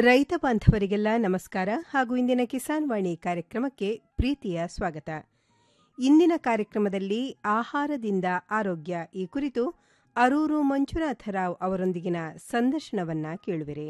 ರೈತ ಬಾಂಧವರಿಗೆಲ್ಲ ನಮಸ್ಕಾರ ಹಾಗೂ ಇಂದಿನ ಕಿಸಾನ್ ವಾಣಿ ಕಾರ್ಯಕ್ರಮಕ್ಕೆ ಪ್ರೀತಿಯ ಸ್ವಾಗತ ಇಂದಿನ ಕಾರ್ಯಕ್ರಮದಲ್ಲಿ ಆಹಾರದಿಂದ ಆರೋಗ್ಯ ಈ ಕುರಿತು ಅರೂರು ಮಂಜುನಾಥರಾವ್ ಅವರೊಂದಿಗಿನ ಸಂದರ್ಶನವನ್ನ ಕೇಳುವಿರಿ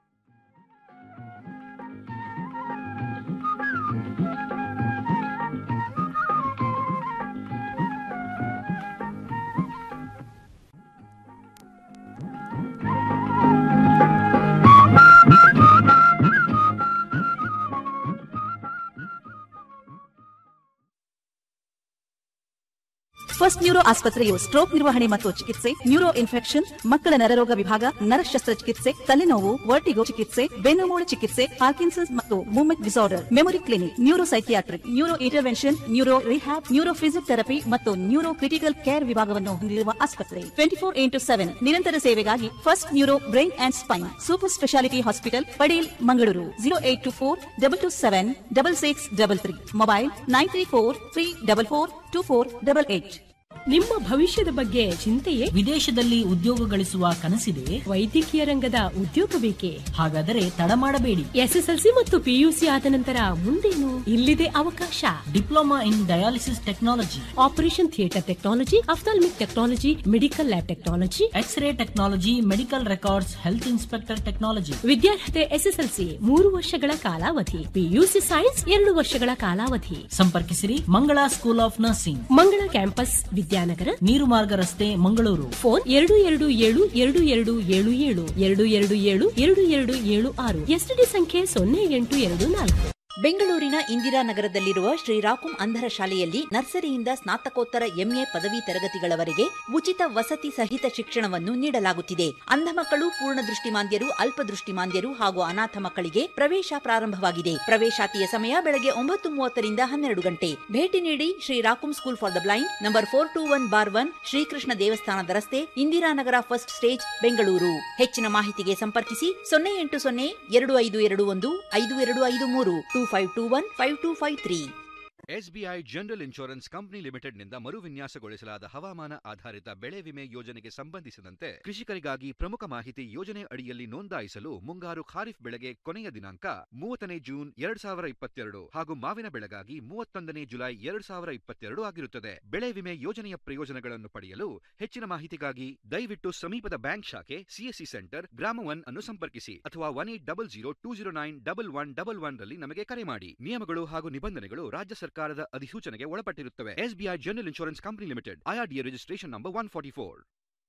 ಫಸ್ಟ್ ನ್ಯೂರೋ ಆಸ್ಪತ್ರೆಯು ಸ್ಟ್ರೋಕ್ ನಿರ್ವಹಣೆ ಮತ್ತು ಚಿಕಿತ್ಸೆ ನ್ಯೂರೋ ಇನ್ಫೆಕ್ಷನ್ ಮಕ್ಕಳ ನರರೋಗ ವಿಭಾಗ ನರ ಶಸ್ತ್ರಚಿಕಿತ್ಸೆ ತಲೆನೋವು ವರ್ಟಿಗೋ ಚಿಕಿತ್ಸೆ ಬೆನ್ನುಮೂಳು ಚಿಕಿತ್ಸೆ ಪಾರ್ಕಿನ್ಸನ್ಸ್ ಮತ್ತು movement disorder memory clinic neuro psychiatric neuro intervention neuro rehab neuro physiotherapy ಮತ್ತು ನ್ಯೂರೋ ಕ್ರಿಟಿಕಲ್ ಕೇರ್ ವಿಭಾಗವನ್ನು ಹೊಂದಿರುವ ಆಸ್ಪತ್ರೆ ಟ್ವೆಂಟಿ ಫೋರ್ ಇಂಟು ಸೆವೆನ್ ನಿರಂತರ ಸೇವೆಗಾಗಿ first neuro brain and spine super speciality hospital Padil Mangaluru zero eight two four double two seven double six double three mobile nine three four three double four two four double eight ನಿಮ್ಮ ಭವಿಷ್ಯದ ಬಗ್ಗೆ ಚಿಂತೆಯೇ ವಿದೇಶದಲ್ಲಿ ಉದ್ಯೋಗ ಗಳಿಸುವ ಕನಸಿದೆ ವೈದ್ಯಕೀಯ ರಂಗದ ಉದ್ಯೋಗ ಬೇಕೇ ಹಾಗಾದರೆ ತಡ ಮಾಡಬೇಡಿ ಎಸ್ಎಸ್ಎಲ್ಸಿ ಮತ್ತು ಪಿಯುಸಿ ಆದ ನಂತರ ಮುಂದೇನು ಇಲ್ಲಿದೆ ಅವಕಾಶ diploma in dialysis technology operation theatre technology ophthalmic technology medical lab technology X ray technology medical records health inspector technology ವಿದ್ಯಾರ್ಹತೆ ಎಸ್ಎಸ್ಎಲ್ಸಿ ಮೂರು ವರ್ಷಗಳ ಕಾಲಾವಧಿ ಪಿಯುಸಿ ಸೈನ್ಸ್ ಎರಡು ವರ್ಷಗಳ ಕಾಲಾವಧಿ ಸಂಪರ್ಕಿಸಿರಿ Mangala school of nursing Mangala campus Vidyanagar ನೀರು ಮಾರ್ಗ ರಸ್ತೆ ಮಂಗಳೂರು ಫೋನ್ ಎರಡು ಎರಡು ಏಳು ಎರಡು ಎರಡು ಏಳು ಏಳು ಎರಡು ಎರಡು ಏಳು ಎರಡು ಎರಡು ಏಳು ಆರು ಎಸ್ಟಿಡಿ ಸಂಖ್ಯೆ ಸೊನ್ನೆ ಎಂಟು ಎರಡು ನಾಲ್ಕು ಬೆಂಗಳೂರಿನ ಇಂದಿರಾನಗರದಲ್ಲಿರುವ ಶ್ರೀರಾಕುಂ ಅಂಧರ ಶಾಲೆಯಲ್ಲಿ ನರ್ಸರಿಯಿಂದ ಸ್ನಾತಕೋತ್ತರ ಎಂಎ ಪದವಿ ತರಗತಿಗಳವರೆಗೆ ಉಚಿತ ವಸತಿ ಸಹಿತ ಶಿಕ್ಷಣವನ್ನು ನೀಡಲಾಗುತ್ತಿದೆ ಅಂಧ ಮಕ್ಕಳು ಪೂರ್ಣ ದೃಷ್ಟಿಮಾಂದ್ಯರು ಅಲ್ಪದೃಷ್ಟಿಮಾಂದ್ಯರು ಹಾಗೂ ಅನಾಥ ಮಕ್ಕಳಿಗೆ ಪ್ರವೇಶ ಪ್ರಾರಂಭವಾಗಿದೆ ಪ್ರವೇಶಾತಿಯ ಸಮಯ ಬೆಳಗ್ಗೆ ಒಂಬತ್ತು ಮೂವತ್ತರಿಂದ ಹನ್ನೆರಡು ಗಂಟೆ ಭೇಟಿ ನೀಡಿ ಶ್ರೀರಾಕುಂ school for the blind number four two one bar one Shrikrishna ದೇವಸ್ಥಾನದ ರಸ್ತೆ ಇಂದಿರಾನಗರ ಫಸ್ಟ್ ಸ್ಟೇಜ್ ಬೆಂಗಳೂರು ಹೆಚ್ಚಿನ ಮಾಹಿತಿಗೆ ಸಂಪರ್ಕಿಸಿ ಸೊನ್ನೆ ಎಂಟು ಸೊನ್ನೆ ಎರಡು ಐದು ಎರಡು ಒಂದು ಐದು ಎರಡು ಐದು ಮೂರು two five two one five two five three SBI general insurance company ಲಿಮಿಟೆಡ್ನಿಂದ ಮರುವಿನ್ಯಾಸಗೊಳಿಸಲಾದ ಹವಾಮಾನ ಆಧಾರಿತ ಬೆಳೆ ವಿಮೆ ಯೋಜನೆಗೆ ಸಂಬಂಧಿಸಿದಂತೆ ಕೃಷಿಕರಿಗಾಗಿ ಪ್ರಮುಖ ಮಾಹಿತಿ ಯೋಜನೆ ಅಡಿಯಲ್ಲಿ ನೋಂದಾಯಿಸಲು ಮುಂಗಾರು ಖಾರಿಫ್ ಬೆಳೆಗೆ ಕೊನೆಯ ದಿನಾಂಕ ಮೂವತ್ತನೇ ಜೂನ್ ಎರಡ್ ಸಾವಿರ ಇಪ್ಪತ್ತೆರಡು ಹಾಗೂ ಮಾವಿನ ಬೆಳೆಗಾಗಿ ಮೂವತ್ತೊಂದನೇ ಜುಲೈ ಎರಡ್ ಸಾವಿರ ಇಪ್ಪತ್ತೆರಡು ಆಗಿರುತ್ತದೆ ಬೆಳೆ ವಿಮೆ ಯೋಜನೆಯ ಪ್ರಯೋಜನಗಳನ್ನು ಪಡೆಯಲು ಹೆಚ್ಚಿನ ಮಾಹಿತಿಗಾಗಿ ದಯವಿಟ್ಟು ಸಮೀಪದ ಬ್ಯಾಂಕ್ ಶಾಖೆ ಸಿಎಸ್ಸಿ ಸೆಂಟರ್ ಗ್ರಾಮ ಒನ್ ಅನ್ನು ಸಂಪರ್ಕಿಸಿ ಅಥವಾ one eight double zero two zero nine double one double one ರಲ್ಲಿ ನಮಗೆ ಕರೆ ಮಾಡಿ ನಿಯಮಗಳು ಹಾಗೂ ನಿಬಂಧನೆಗಳು ರಾಜ್ಯ ಸರ್ಕಾರದ ಅಧಿಸೂಚನೆಗೆ ಒಳಪಟ್ಟಿರುತ್ತವೆ SBI general insurance company limited IRDA registration number one forty four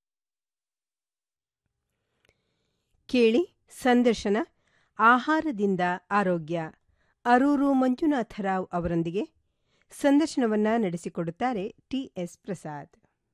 ಕೇಳಿ ಸಂದರ್ಶನ ಆಹಾರದಿಂದ ಆರೋಗ್ಯ ಅರೂರು ಮಂಜುನಾಥರಾವ್ ಅವರೊಂದಿಗೆ ಸಂದರ್ಶನವನ್ನ ನಡೆಸಿಕೊಡುತ್ತಾರೆ ಟಿಎಸ್ ಪ್ರಸಾದ್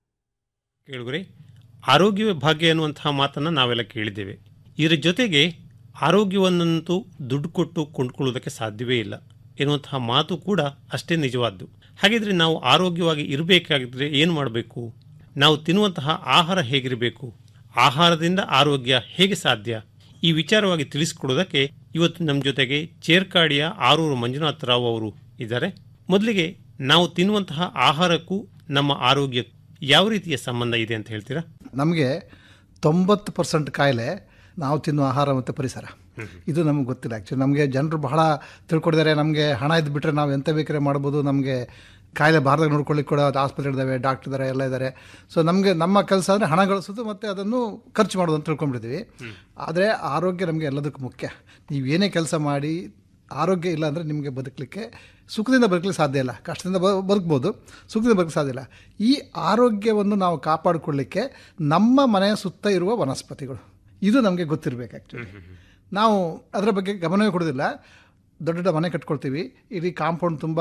ಕೇಳುಗರೆ ಆರೋಗ್ಯವೇ ಭಾಗ್ಯ ಎನ್ನುವಂತಹ ಮಾತನ್ನು ನಾವೆಲ್ಲ ಕೇಳಿದ್ದೇವೆ ಇದರ ಜೊತೆಗೆ ಆರೋಗ್ಯವನ್ನಂತೂ ದುಡ್ಡು ಕೊಟ್ಟು ಕೊಂಡ್ಕೊಳ್ಳೋದಕ್ಕೆ ಸಾಧ್ಯವೇ ಇಲ್ಲ ಎನ್ನುವಂತಹ ಮಾತು ಕೂಡ ಅಷ್ಟೇ ನಿಜವಾದ್ದು ಹಾಗಿದ್ರೆ ನಾವು ಆರೋಗ್ಯವಾಗಿ ಇರಬೇಕಾಗಿದ್ರೆ ಏನು ಮಾಡಬೇಕು ನಾವು ತಿನ್ನುವಂತಹ ಆಹಾರ ಹೇಗಿರಬೇಕು ಆಹಾರದಿಂದ ಆರೋಗ್ಯ ಹೇಗೆ ಸಾಧ್ಯ ಈ ವಿಚಾರವಾಗಿ ತಿಳಿಸಿಕೊಡೋದಕ್ಕೆ ಇವತ್ತು ನಮ್ಮ ಜೊತೆಗೆ ಚೇರ್ಕಾಡಿಯ ಆರೂರು ಮಂಜುನಾಥ ರಾವ್ ಅವರು ಇದ್ದಾರೆ ಮೊದಲಿಗೆ ನಾವು ತಿನ್ನುವಂತಹ ಆಹಾರಕ್ಕೂ ನಮ್ಮ ಆರೋಗ್ಯ ಯಾವ ರೀತಿಯ ಸಂಬಂಧ ಇದೆ ಅಂತ ಹೇಳ್ತೀರಾ ನಮಗೆ ತೊಂಬತ್ತು ಪರ್ಸೆಂಟ್ ಕಾಯಿಲೆ ನಾವು ತಿನ್ನುವ ಆಹಾರ ಮತ್ತು ಪರಿಸರ ಇದು ನಮಗೆ ಗೊತ್ತಿಲ್ಲ ಆ್ಯಕ್ಚುಲಿ ನಮಗೆ ಜನರು ಬಹಳ ತಿಳ್ಕೊಂಡಿದ್ದಾರೆ ನಮಗೆ ಹಣ ಇದ್ದು ಬಿಟ್ಟರೆ ನಾವು ಎಂತ ಬೇಕಾದ್ರೆ ಮಾಡ್ಬೋದು ನಮಗೆ ಕಾಯಿಲೆ ಬಾರದಾಗ ನೋಡ್ಕೊಳ್ಳಿಕ್ಕೆ ಕೂಡ ಆಸ್ಪತ್ರೆ ಇದ್ದಾವೆ ಡಾಕ್ಟರ್ ಇದ್ದಾರೆ ಎಲ್ಲ ಇದ್ದಾರೆ ಸೊ ನಮಗೆ ನಮ್ಮ ಕೆಲಸ ಅಂದರೆ ಹಣ ಗಳಿಸೋದು ಮತ್ತು ಅದನ್ನು ಖರ್ಚು ಮಾಡೋದು ಅಂತ ತಿಳ್ಕೊಂಡ್ಬಿಟ್ಟಿದ್ದೀವಿ ಆದರೆ ಆರೋಗ್ಯ ನಮಗೆ ಎಲ್ಲದಕ್ಕೂ ಮುಖ್ಯ ನೀವು ಏನೇ ಕೆಲಸ ಮಾಡಿ ಆರೋಗ್ಯ ಇಲ್ಲ ಅಂದರೆ ನಿಮಗೆ ಬದುಕಲಿಕ್ಕೆ ಸುಖದಿಂದ ಬದುಕಲಿಕ್ಕೆ ಸಾಧ್ಯ ಇಲ್ಲ ಕಷ್ಟದಿಂದ ಬ ಬದುಕ್ಬೋದು ಸುಖದಿಂದ ಬದುಕಲಿಕ್ಕೆ ಸಾಧ್ಯ ಇಲ್ಲ ಈ ಆರೋಗ್ಯವನ್ನು ನಾವು ಕಾಪಾಡಿಕೊಳ್ಳಿಕ್ಕೆ ನಮ್ಮ ಮನೆಯ ಸುತ್ತ ಇರುವ ವನಸ್ಪತಿಗಳು ಇದು ನಮಗೆ ಗೊತ್ತಿರಬೇಕು ಆ್ಯಕ್ಚುಲಿ ನಾವು ಅದರ ಬಗ್ಗೆ ಗಮನವೇ ಕೊಡೋದಿಲ್ಲ ದೊಡ್ಡ ದೊಡ್ಡ ಮನೆ ಕಟ್ಕೊಳ್ತೀವಿ ಇಡೀ ಕಾಂಪೌಂಡ್ ತುಂಬ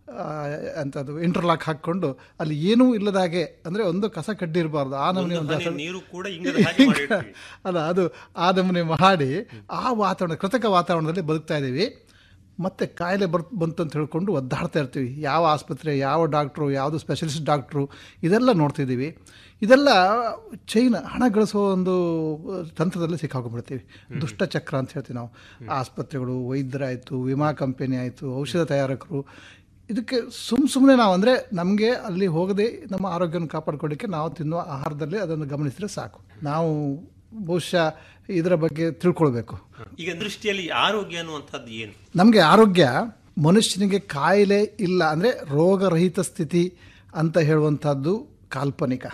ಅಂಥದ್ದು ಇಂಟರ್ಲಾಕ್ ಹಾಕ್ಕೊಂಡು ಅಲ್ಲಿ ಏನೂ ಇಲ್ಲದ ಹಾಗೆ ಅಂದರೆ ಒಂದು ಕಸ ಕಡ್ಡಿ ಇರಬಾರ್ದು ಆ ನಮೂನೆ ಒಂದು ಹಸ- ನೀರು ಕೂಡ ಇಂಗದ ಹಾಗೆ ಮಾಡಿರ್ತೀವಿ. ಅಲ್ಲ ಅದು ಆ ನಮೂನೆ ಮಾಡಿ ಆ ವಾತಾವರಣ ಕೃತಕ ವಾತಾವರಣದಲ್ಲಿ ಬದುಕ್ತಾ ಇದ್ದೀವಿ ಮತ್ತೆ ಕಾಯಿಲೆ ಬರ್ ಬಂತು ಅಂತ ಹೇಳ್ಕೊಂಡು ಒದ್ದಾಡ್ತಾ ಇರ್ತೀವಿ ಯಾವ ಆಸ್ಪತ್ರೆ ಯಾವ ಡಾಕ್ಟ್ರು ಯಾವುದು ಸ್ಪೆಷಲಿಸ್ಟ್ ಡಾಕ್ಟ್ರು ಇದೆಲ್ಲ ನೋಡ್ತಿದ್ದೀವಿ ಇದೆಲ್ಲ ಚೈನ್ ಹಣ ಗಳಿಸೋ ಒಂದು ತಂತ್ರದಲ್ಲಿ ಸಿಕ್ಕಾಕೊಂಡ್ಬಿಡ್ತೀವಿ ದುಷ್ಟ ಚಕ್ರ ಅಂತ ಹೇಳ್ತೀವಿ ನಾವು ಆಸ್ಪತ್ರೆಗಳು ವೈದ್ಯರಾಯಿತು ವಿಮಾ ಕಂಪನಿ ಆಯಿತು ಔಷಧ ತಯಾರಕರು ಇದಕ್ಕೆ ಸುಮ್ಮ ಸುಮ್ಮನೆ ನಾವು ಅಂದರೆ ನಮಗೆ ಅಲ್ಲಿ ಹೋಗದೆ ನಮ್ಮ ಆರೋಗ್ಯವನ್ನು ಕಾಪಾಡ್ಕೊಳ್ಳಿಕ್ಕೆ ನಾವು ತಿನ್ನುವ ಆಹಾರದಲ್ಲಿ ಅದನ್ನು ಗಮನಿಸಿದ್ರೆ ಸಾಕು ನಾವು ಬಹುಶಃ ಇದರ ಬಗ್ಗೆ ತಿಳ್ಕೊಳ್ಬೇಕು ಈಗ ದೃಷ್ಟಿಯಲ್ಲಿ ಆರೋಗ್ಯ ಅನ್ನುವಂಥದ್ದು ಏನು ನಮಗೆ ಆರೋಗ್ಯ ಮನುಷ್ಯನಿಗೆ ಕಾಯಿಲೆ ಇಲ್ಲ ಅಂದರೆ ರೋಗರಹಿತ ಸ್ಥಿತಿ ಅಂತ ಹೇಳುವಂಥದ್ದು ಕಾಲ್ಪನಿಕ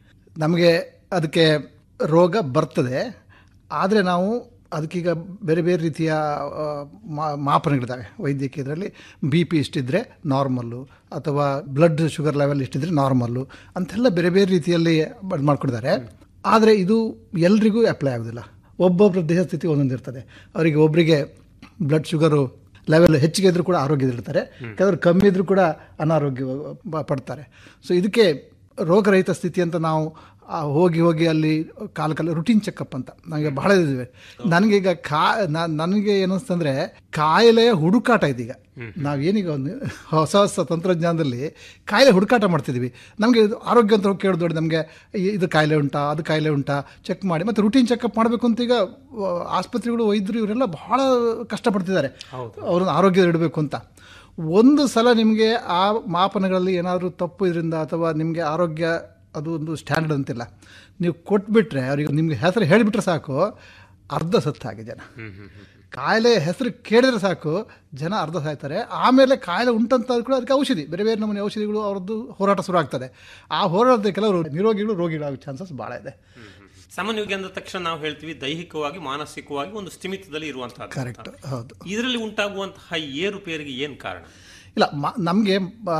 ನಮಗೆ ಅದಕ್ಕೆ ರೋಗ ಬರ್ತದೆ ಆದರೆ ನಾವು ಅದಕ್ಕೀಗ ಬೇರೆ ಬೇರೆ ರೀತಿಯ ಆ, ಮಾ- ಮಾಪನಗಳಿದ್ದಾವೆ ವೈದ್ಯಕೀಯದಲ್ಲಿ ಬಿ ಪಿ ಇಷ್ಟಿದ್ರೆ ನಾರ್ಮಲ್ಲು ಅಥವಾ ಬ್ಲಡ್ ಶುಗರ್ ಲೆವೆಲ್ ಇಷ್ಟಿದ್ರೆ ನಾರ್ಮಲ್ಲು ಅಂತೆಲ್ಲ ಬೇರೆ ಬೇರೆ ರೀತಿಯಲ್ಲಿ ಇದು ಮಾಡ್ಕೊಂಡಿದ್ದಾರೆ ಆದರೆ ಇದು ಎಲ್ರಿಗೂ ಅಪ್ಲೈ ಆಗೋದಿಲ್ಲ ಒಬ್ಬೊಬ್ಬರ ದೇಹ ಸ್ಥಿತಿ ಒಂದೊಂದು ಇರ್ತದೆ ಅವರಿಗೆ ಒಬ್ಬರಿಗೆ ಬ್ಲಡ್ ಶುಗರು ಲೆವೆಲ್ ಹೆಚ್ಚಿಗೆ ಇದ್ರೂ ಕೂಡ ಆರೋಗ್ಯದಲ್ಲಿರ್ತಾರೆ ಕೆಲವರು ಕಮ್ಮಿ ಇದ್ರೂ ಕೂಡ ಅನಾರೋಗ್ಯ ಬ- ಪಡ್ತಾರೆ ಸೊ ಇದಕ್ಕೆ ರೋಗರಹಿತ ಸ್ಥಿತಿ ಅಂತ ನಾವು ಆ, ಹೋಗಿ ಹೋಗಿ ಅಲ್ಲಿ ಕಾಲ ಕಾಲ ರುಟೀನ್ ಚೆಕಪ್ ಅಂತ ನನಗೆ ಬಹಳ ಇದಿವೆ ನನಗೀಗ ಕಾ ನ- ನನಗೆ ಏನಿಸ್ತಂದ್ರೆ ಕಾಯಿಲೆಯ ಹುಡುಕಾಟ ಇದೀಗ ನಾವೇನೀಗ ಒಂದು ಹೊಸ ಹೊಸ ತಂತ್ರಜ್ಞಾನದಲ್ಲಿ ಕಾಯಿಲೆ ಹುಡುಕಾಟ ಮಾಡ್ತಿದ್ದೀವಿ ನಮಗೆ ಇದು ಆರೋಗ್ಯ ಅಂತ ಹೋಗಿ ಕೇಳಿದೋಡಿ ನಮಗೆ ಇದು ಕಾಯಿಲೆ ಉಂಟಾ ಅದು ಕಾಯಿಲೆ ಉಂಟಾ ಚೆಕ್ ಮಾಡಿ ಮತ್ತು ರುಟೀನ್ ಚೆಕಪ್ ಮಾಡಬೇಕು ಅಂತ ಈಗ ಆ, ಆಸ್ಪತ್ರೆಗಳು ವೈದ್ಯರು ಇವರೆಲ್ಲ ಬಹಳ ಕಷ್ಟಪಡ್ತಿದ್ದಾರೆ ಅವ್ರನ್ನ ಆರೋಗ್ಯ ಇಡಬೇಕು ಅಂತ ಒಂದು ಸಲ ನಿಮಗೆ ಆ ಮಾಪನಗಳಲ್ಲಿ ಏನಾದರೂ ತಪ್ಪು ಇದರಿಂದ ಅಥವಾ ನಿಮಗೆ ಆರೋಗ್ಯ ಅದು ಒಂದು ಸ್ಟ್ಯಾಂಡರ್ಡ್ ಅಂತಿಲ್ಲ ನೀವು ಕೊಟ್ಬಿಟ್ರೆ ಅವ್ರಿಗೆ ನಿಮಗೆ ಹೆಸರು ಹೇಳಿಬಿಟ್ರೆ ಸಾಕು ಅರ್ಧ ಸತ್ತು ಹಾಗೆ ಜನ ಕಾಯಿಲೆ ಹೆಸರು ಕೇಳಿದ್ರೆ ಸಾಕು ಜನ ಅರ್ಧ ಸಾಯ್ತಾರೆ ಆಮೇಲೆ ಕಾಯಿಲೆ ಉಂಟಂತ ಕೂಡ ಅದಕ್ಕೆ ಔಷಧಿ ಬೇರೆ ಬೇರೆ ನಮೂನೆ ಔಷಧಿಗಳು ಅವ್ರದ್ದು ಹೋರಾಟ ಶುರು ಆಗ್ತದೆ ಆ ಹೋರಾಟದ ಕೆಲವರು ನಿರೋಗಿಗಳು ರೋಗಿಗಳಾಗೋ ಚಾನ್ಸಸ್ ಭಾಳ ಇದೆ ಸಾಮಾನ್ಯವಾಗಿ ಅಂದ ತಕ್ಷಣ ನಾವು ಹೇಳ್ತೀವಿ ದೈಹಿಕವಾಗಿ ಮಾನಸಿಕವಾಗಿ ಒಂದು ಸ್ಥಿಮಿತದಲ್ಲಿ ಇರುವಂತಹ ಕರೆಕ್ಟ್ ಹೌದು ಇದರಲ್ಲಿ ಉಂಟಾಗುವಂತಹ ಏರುಪೇರಿಗೆ ಏನು ಕಾರಣ ಇಲ್ಲ ಮ ನಮಗೆ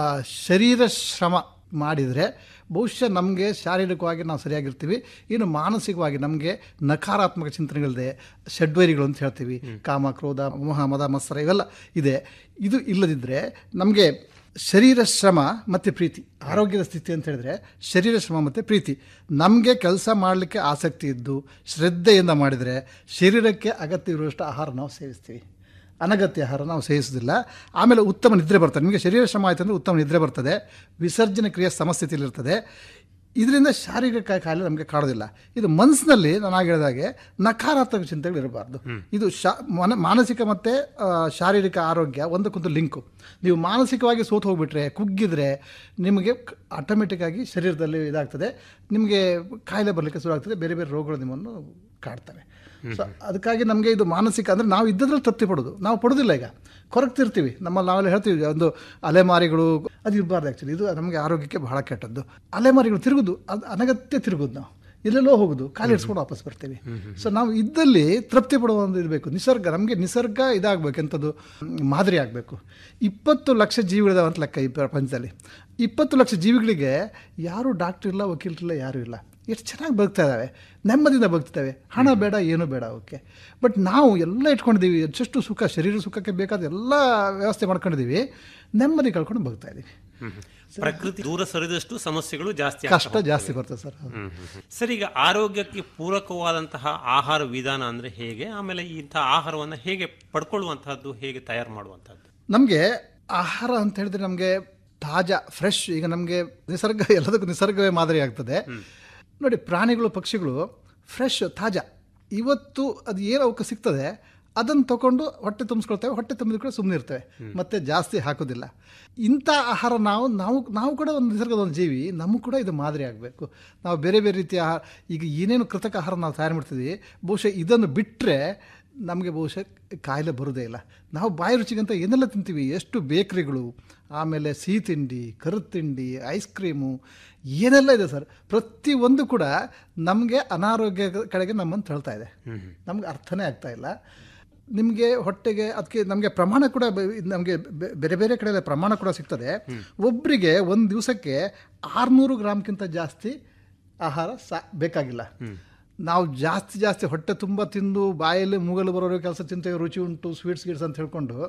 ಶರೀರ ಶ್ರಮ ಮಾಡಿದರೆ ಬಹುಶಃ ನಮಗೆ ಶಾರೀರಿಕವಾಗಿ ನಾವು ಸರಿಯಾಗಿರ್ತೀವಿ ಇನ್ನು ಮಾನಸಿಕವಾಗಿ ನಮಗೆ ನಕಾರಾತ್ಮಕ ಚಿಂತನೆಗಳಿದೆ ಷಡ್ವೈರಿಗಳು ಅಂತ ಹೇಳ್ತೀವಿ ಕಾಮ ಕ್ರೋಧ ಮೋಹ ಮದ ಮತ್ಸರ ಇವೆಲ್ಲ ಇದೆ ಇದು ಇಲ್ಲದಿದ್ದರೆ ನಮಗೆ ಶರೀರ ಶ್ರಮ ಮತ್ತು ಪ್ರೀತಿ ಆರೋಗ್ಯದ ಸ್ಥಿತಿ ಅಂತ ಹೇಳಿದ್ರೆ ಶರೀರ ಶ್ರಮ ಮತ್ತು ಪ್ರೀತಿ ನಮಗೆ ಕೆಲಸ ಮಾಡಲಿಕ್ಕೆ ಆಸಕ್ತಿ ಇದ್ದು ಶ್ರದ್ಧೆಯಿಂದ ಮಾಡಿದರೆ ಶರೀರಕ್ಕೆ ಅಗತ್ಯ ಇರುವಷ್ಟು ಆಹಾರ ನಾವು ಸೇವಿಸ್ತೀವಿ ಅನಗತ್ಯ ಆಹಾರ ನಾವು ಸೇವಿಸೋದಿಲ್ಲ ಆಮೇಲೆ ಉತ್ತಮ ನಿದ್ರೆ ಬರ್ತದೆ ನಿಮಗೆ ಶರೀರ ಶ್ರಮ ಆಯಿತು ಅಂದರೆ ಉತ್ತಮ ನಿದ್ರೆ ಬರ್ತದೆ ವಿಸರ್ಜನೆ ಕ್ರಿಯೆ ಸಮಸ್ಥಿತಿಯಲ್ಲಿರ್ತದೆ ಇದರಿಂದ ಶಾರೀರಿಕ ಕಾಯಿಲೆ ನಮಗೆ ಕಾಡೋದಿಲ್ಲ ಇದು ಮನಸ್ಸಿನಲ್ಲಿ ನಾನು ಆಗ ಹೇಳಿದಾಗೆ ನಕಾರಾತ್ಮಕ ಚಿಂತೆಗಳು ಇರಬಾರ್ದು ಇದು ಶಾ ಮನ ಮಾನಸಿಕ ಮತ್ತು ಆ, ಶಾರೀರಿಕ ಆರೋಗ್ಯ ಒಂದಕ್ಕೊಂದು ಲಿಂಕು ನೀವು ಮಾನಸಿಕವಾಗಿ ಸೋತು ಹೋಗ್ಬಿಟ್ರೆ ಕುಗ್ಗಿದ್ರೆ ನಿಮಗೆ ಆಟೋಮೆಟಿಕ್ ಆಗಿ ಶರೀರದಲ್ಲಿ ಇದಾಗ್ತದೆ ನಿಮಗೆ ಕಾಯಿಲೆ ಬರಲಿಕ್ಕೆ ಶುರು ಆಗ್ತದೆ ಬೇರೆ ಬೇರೆ ರೋಗಗಳು ನಿಮ್ಮನ್ನು ಕಾಡ್ತವೆ ಸೊ ಅದಕ್ಕಾಗಿ ನಮಗೆ ಇದು ಮಾನಸಿಕ ಅಂದರೆ ನಾವು ಇದ್ದದ್ರಲ್ಲಿ ತೃಪ್ತಿ ಪಡೋದು ನಾವು ಪಡೋದಿಲ್ಲ ಈಗ ಕೊರಗ್ತಿರ್ತೀವಿ ನಮ್ಮಲ್ಲಿ ನಾವೆಲ್ಲ ಹೇಳ್ತೀವಿ ಒಂದು ಅಲೆಮಾರಿಗಳು ಅದು ಇರಬಾರ್ದು ಆ್ಯಕ್ಚುಲಿ ಇದು ನಮಗೆ ಆರೋಗ್ಯಕ್ಕೆ ಬಹಳ ಕೆಟ್ಟದ್ದು ಅಲೆಮಾರಿಗಳು ತಿರುಗುದು ಅದು ಅನಗತ್ಯ ತಿರುಗುದು ನಾವು ಎಲ್ಲೆಲ್ಲೋ ಹೋಗುದು ಕಾಲು ಇಡ್ಸ್ಕೊಂಡು ವಾಪಸ್ ಬರ್ತೀವಿ ಸೊ ನಾವು ಇದ್ದಲ್ಲಿ ತೃಪ್ತಿ ಪಡುವ ಒಂದು ಇರಬೇಕು ನಿಸರ್ಗ ನಮಗೆ ನಿಸರ್ಗ ಇದಾಗಬೇಕು ಎಂಥದ್ದು ಮಾದರಿ ಆಗಬೇಕು ಇಪ್ಪತ್ತು ಲಕ್ಷ ಜೀವಿಗಳಿದಾವೆ ಅಂತ ಲೆಕ್ಕ ಈ ಪ್ರಪಂಚದಲ್ಲಿ ಇಪ್ಪತ್ತು ಲಕ್ಷ ಜೀವಿಗಳಿಗೆ ಯಾರೂ ಡಾಕ್ಟ್ರ್ ಇಲ್ಲ ವಕೀಲರಿಲ್ಲ ಯಾರೂ ಇಲ್ಲ ಎಷ್ಟು ಚೆನ್ನಾಗಿ ಬದುಕ್ತಾ ಇದ್ದಾವೆ ನೆಮ್ಮದಿಯಿಂದ ಬದುಕ್ತವೆ ಹಣ ಬೇಡ ಏನೂ ಬೇಡ ಅವಕ್ಕೆ ಬಟ್ ನಾವು ಎಲ್ಲ ಇಟ್ಕೊಂಡಿದ್ದೀವಿ ಎಷ್ಟು ಸುಖ ಶರೀರ ಸುಖಕ್ಕೆ ಬೇಕಾದ ಎಲ್ಲ ವ್ಯವಸ್ಥೆ ಮಾಡ್ಕೊಂಡಿದ್ದೀವಿ ನೆಮ್ಮದಿ ಕಳ್ಕೊಂಡು ಬದುಕ್ತಾ ಇದ್ದೀವಿ ಪ್ರಕೃತಿ ದೂರ ಸರಿದಷ್ಟು ಸಮಸ್ಯೆಗಳು ಜಾಸ್ತಿ ಆಗ್ತಾ ಕಷ್ಟ ಜಾಸ್ತಿ ಬರ್ತದೆ ಸರ್ ಹ್ಮ್, ಹ್ಮ್, ಹ್ಮ್. ಸರ್ ಈಗ ಆರೋಗ್ಯಕ್ಕೆ ಪೂರಕವಾದಂತಹ ಆಹಾರ ವಿಧಾನ ಅಂದ್ರೆ ಹೇಗೆ ಆಮೇಲೆ ಇಂತಹ ಆಹಾರವನ್ನು ಹೇಗೆ ಪಡ್ಕೊಳ್ಳುವಂತಹದ್ದು ಹೇಗೆ ತಯಾರು ಮಾಡುವಂತಹದ್ದು ನಮಗೆ ಆಹಾರ ಅಂತ ಹೇಳಿದ್ರೆ ನಮಗೆ ತಾಜಾ ಫ್ರೆಶ್ ಈಗ ನಮಗೆ ನಿಸರ್ಗ ಎಲ್ಲದಕ್ಕೂ ನಿಸರ್ಗವೇ ಮಾದರಿ ಆಗ್ತದೆ ನೋಡಿ ಪ್ರಾಣಿಗಳು ಪಕ್ಷಿಗಳು ಫ್ರೆಶ್ ತಾಜಾ ಇವತ್ತು ಅದು ಏನು ಅವಕ್ಕೆ ಸಿಗ್ತದೆ ಅದನ್ನು ತಗೊಂಡು ಹೊಟ್ಟೆ ತುಂಬಿಸ್ಕೊಳ್ತೇವೆ ಹೊಟ್ಟೆ ತುಂಬಿದ ಕೂಡ ಸುಮ್ಮನೆ ಇರ್ತೇವೆ ಮತ್ತೆ ಜಾಸ್ತಿ ಹಾಕೋದಿಲ್ಲ ಇಂಥ ಆಹಾರ ನಾವು ನಾವು ನಾವು ಕೂಡ ಒಂದು ನಿಸರ್ಗದ ಒಂದು ಜೀವಿ ನಮಗೂ ಕೂಡ ಇದು ಮಾದರಿ ಆಗಬೇಕು ನಾವು ಬೇರೆ ಬೇರೆ ರೀತಿಯ ಆಹಾರ ಈಗ ಏನೇನು ಕೃತಕ ಆಹಾರ ನಾವು ತಯಾರು ಮಾಡ್ತಿದ್ವಿ ಬಹುಶಃ ಇದನ್ನು ಬಿಟ್ಟರೆ ನಮಗೆ ಬಹುಶಃ ಕಾಯಿಲೆ ಬರೋದೇ ಇಲ್ಲ ನಾವು ಬಾಯಿ ರುಚಿಗಂತ ಏನೆಲ್ಲ ತಿಂತೀವಿ ಎಷ್ಟು ಬೇಕ್ರಿಗಳು ಆಮೇಲೆ ಸಿಹಿ ತಿಂಡಿ ಕರು ತಿಂಡಿ ಐಸ್ ಕ್ರೀಮು ಏನೆಲ್ಲ ಇದೆ ಸರ್ ಪ್ರತಿಯೊಂದು ಕೂಡ ನಮಗೆ ಅನಾರೋಗ್ಯ ಕಡೆಗೆ ನಮ್ಮನ್ನು ತಳ್ತಾ ಇದೆ ನಮ್ಗೆ ಅರ್ಥನೇ ಆಗ್ತಾ ಇಲ್ಲ ನಿಮಗೆ ಹೊಟ್ಟೆಗೆ ಅದಕ್ಕೆ ನಮಗೆ ಪ್ರಮಾಣ ಕೂಡ ನಮಗೆ ಬೇರೆ ಬೇರೆ ಕಡೆ ಪ್ರಮಾಣ ಕೂಡ ಸಿಗ್ತದೆ ಒಬ್ಬರಿಗೆ ಒಂದು ದಿವಸಕ್ಕೆ ಆರುನೂರು ಗ್ರಾಮ್ಗಿಂತ ಜಾಸ್ತಿ ಆಹಾರ ಸಾ ಬೇಕಾಗಿಲ್ಲ ನಾವು ಜಾಸ್ತಿ ಜಾಸ್ತಿ ಹೊಟ್ಟೆ ತುಂಬ ತಿಂದು ಬಾಯಲ್ಲಿ ಮೂಗಲು ಬರೋರು ಕೆಲಸ ತಿಂತೇವೆ ರುಚಿ ಉಂಟು ಸ್ವೀಟ್ಸ್ ಗೀಟ್ಸ್ ಅಂತ ಹೇಳ್ಕೊಂಡು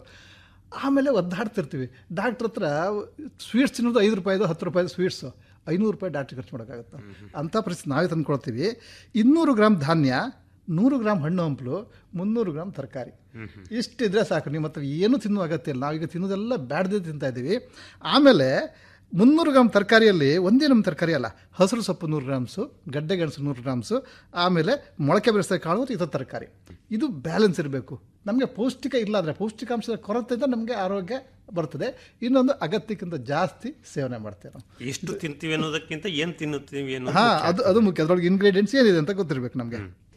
ಆಮೇಲೆ ಒದ್ದಾಡ್ತಿರ್ತೀವಿ ಡಾಕ್ಟ್ರ್ ಹತ್ರ ಸ್ವೀಟ್ಸ್ ತಿನ್ನೋದು ಐದು ರೂಪಾಯಿದು ಹತ್ತು ರೂಪಾಯಿದು ಸ್ವೀಟ್ಸು ಐನೂರು ರೂಪಾಯಿ ಡಾಕ್ಟ್ರ್ ಖರ್ಚು ಮಾಡೋಕ್ಕಾಗುತ್ತೆ ಅಂಥ ಪರಿಸ್ಥಿತಿ ನಾವೇ ತಂದ್ಕೊಳ್ತೀವಿ ಇನ್ನೂರು ಗ್ರಾಮ್ ಧಾನ್ಯ ನೂರು ಗ್ರಾಮ್ ಹಣ್ಣು ಹಂಪಲು ಮುನ್ನೂರು ಗ್ರಾಮ್ ತರಕಾರಿ ಇಷ್ಟಿದ್ರೆ ಸಾಕು ನಿಮ್ಮ ಹತ್ರ ಏನು ತಿನ್ನುವ ಅಗತ್ಯ ಇಲ್ಲ ನಾವೀಗ ತಿನ್ನೋದೆಲ್ಲ ಬ್ಯಾಡ್ದೇ ತಿಂತಾ ಇದ್ದೀವಿ ಆಮೇಲೆ ಮುನ್ನೂರು ಗ್ರಾಮ್ ತರಕಾರಿಯಲ್ಲಿ ಒಂದೇ ನಮ್ಮ ತರಕಾರಿ ಅಲ್ಲ ಹಸಿರು ಸೊಪ್ಪು ನೂರು ಗ್ರಾಮ್ಸು ಗಡ್ಡೆ ಗೆಣಸು ನೂರು ಗ್ರಾಮ್ಸು ಆಮೇಲೆ ಮೊಳಕೆ ಬೆರೆಸಿದ ಕಾಳು ಮತ್ತು ಇತರ ತರಕಾರಿ ಇದು ಬ್ಯಾಲೆನ್ಸ್ ಇರಬೇಕು ನಮಗೆ ಪೌಷ್ಟಿಕ ಇಲ್ಲ ಅಂದರೆ ಪೌಷ್ಟಿಕಾಂಶದ ಕೊರತೆಯಿಂದ ನಮಗೆ ಆರೋಗ್ಯ ಬರ್ತದೆ ಇನ್ನೊಂದು ಅಗತ್ಯಕ್ಕಿಂತ ಜಾಸ್ತಿ ಸೇವನೆ ಮಾಡ್ತೇವೆ ನಾವು ಎಷ್ಟು ತಿಂತೀವಿ ಅನ್ನೋದಕ್ಕಿಂತ ಏನ್ ತಿನ್ನುತ್ತೀವಿ ಅನ್ನೋದು ಹಾಂ ಮುಖ್ಯ ಅದು ಅದು ಮುಖ್ಯ ಅದರೊಳಗೆ ಇಂಗ್ರೀಡಿಯೆಂಟ್ಸ್ ಏನಿದೆ ಅಂತ ಗೊತ್ತಿರಬೇಕು ನಮಗೆ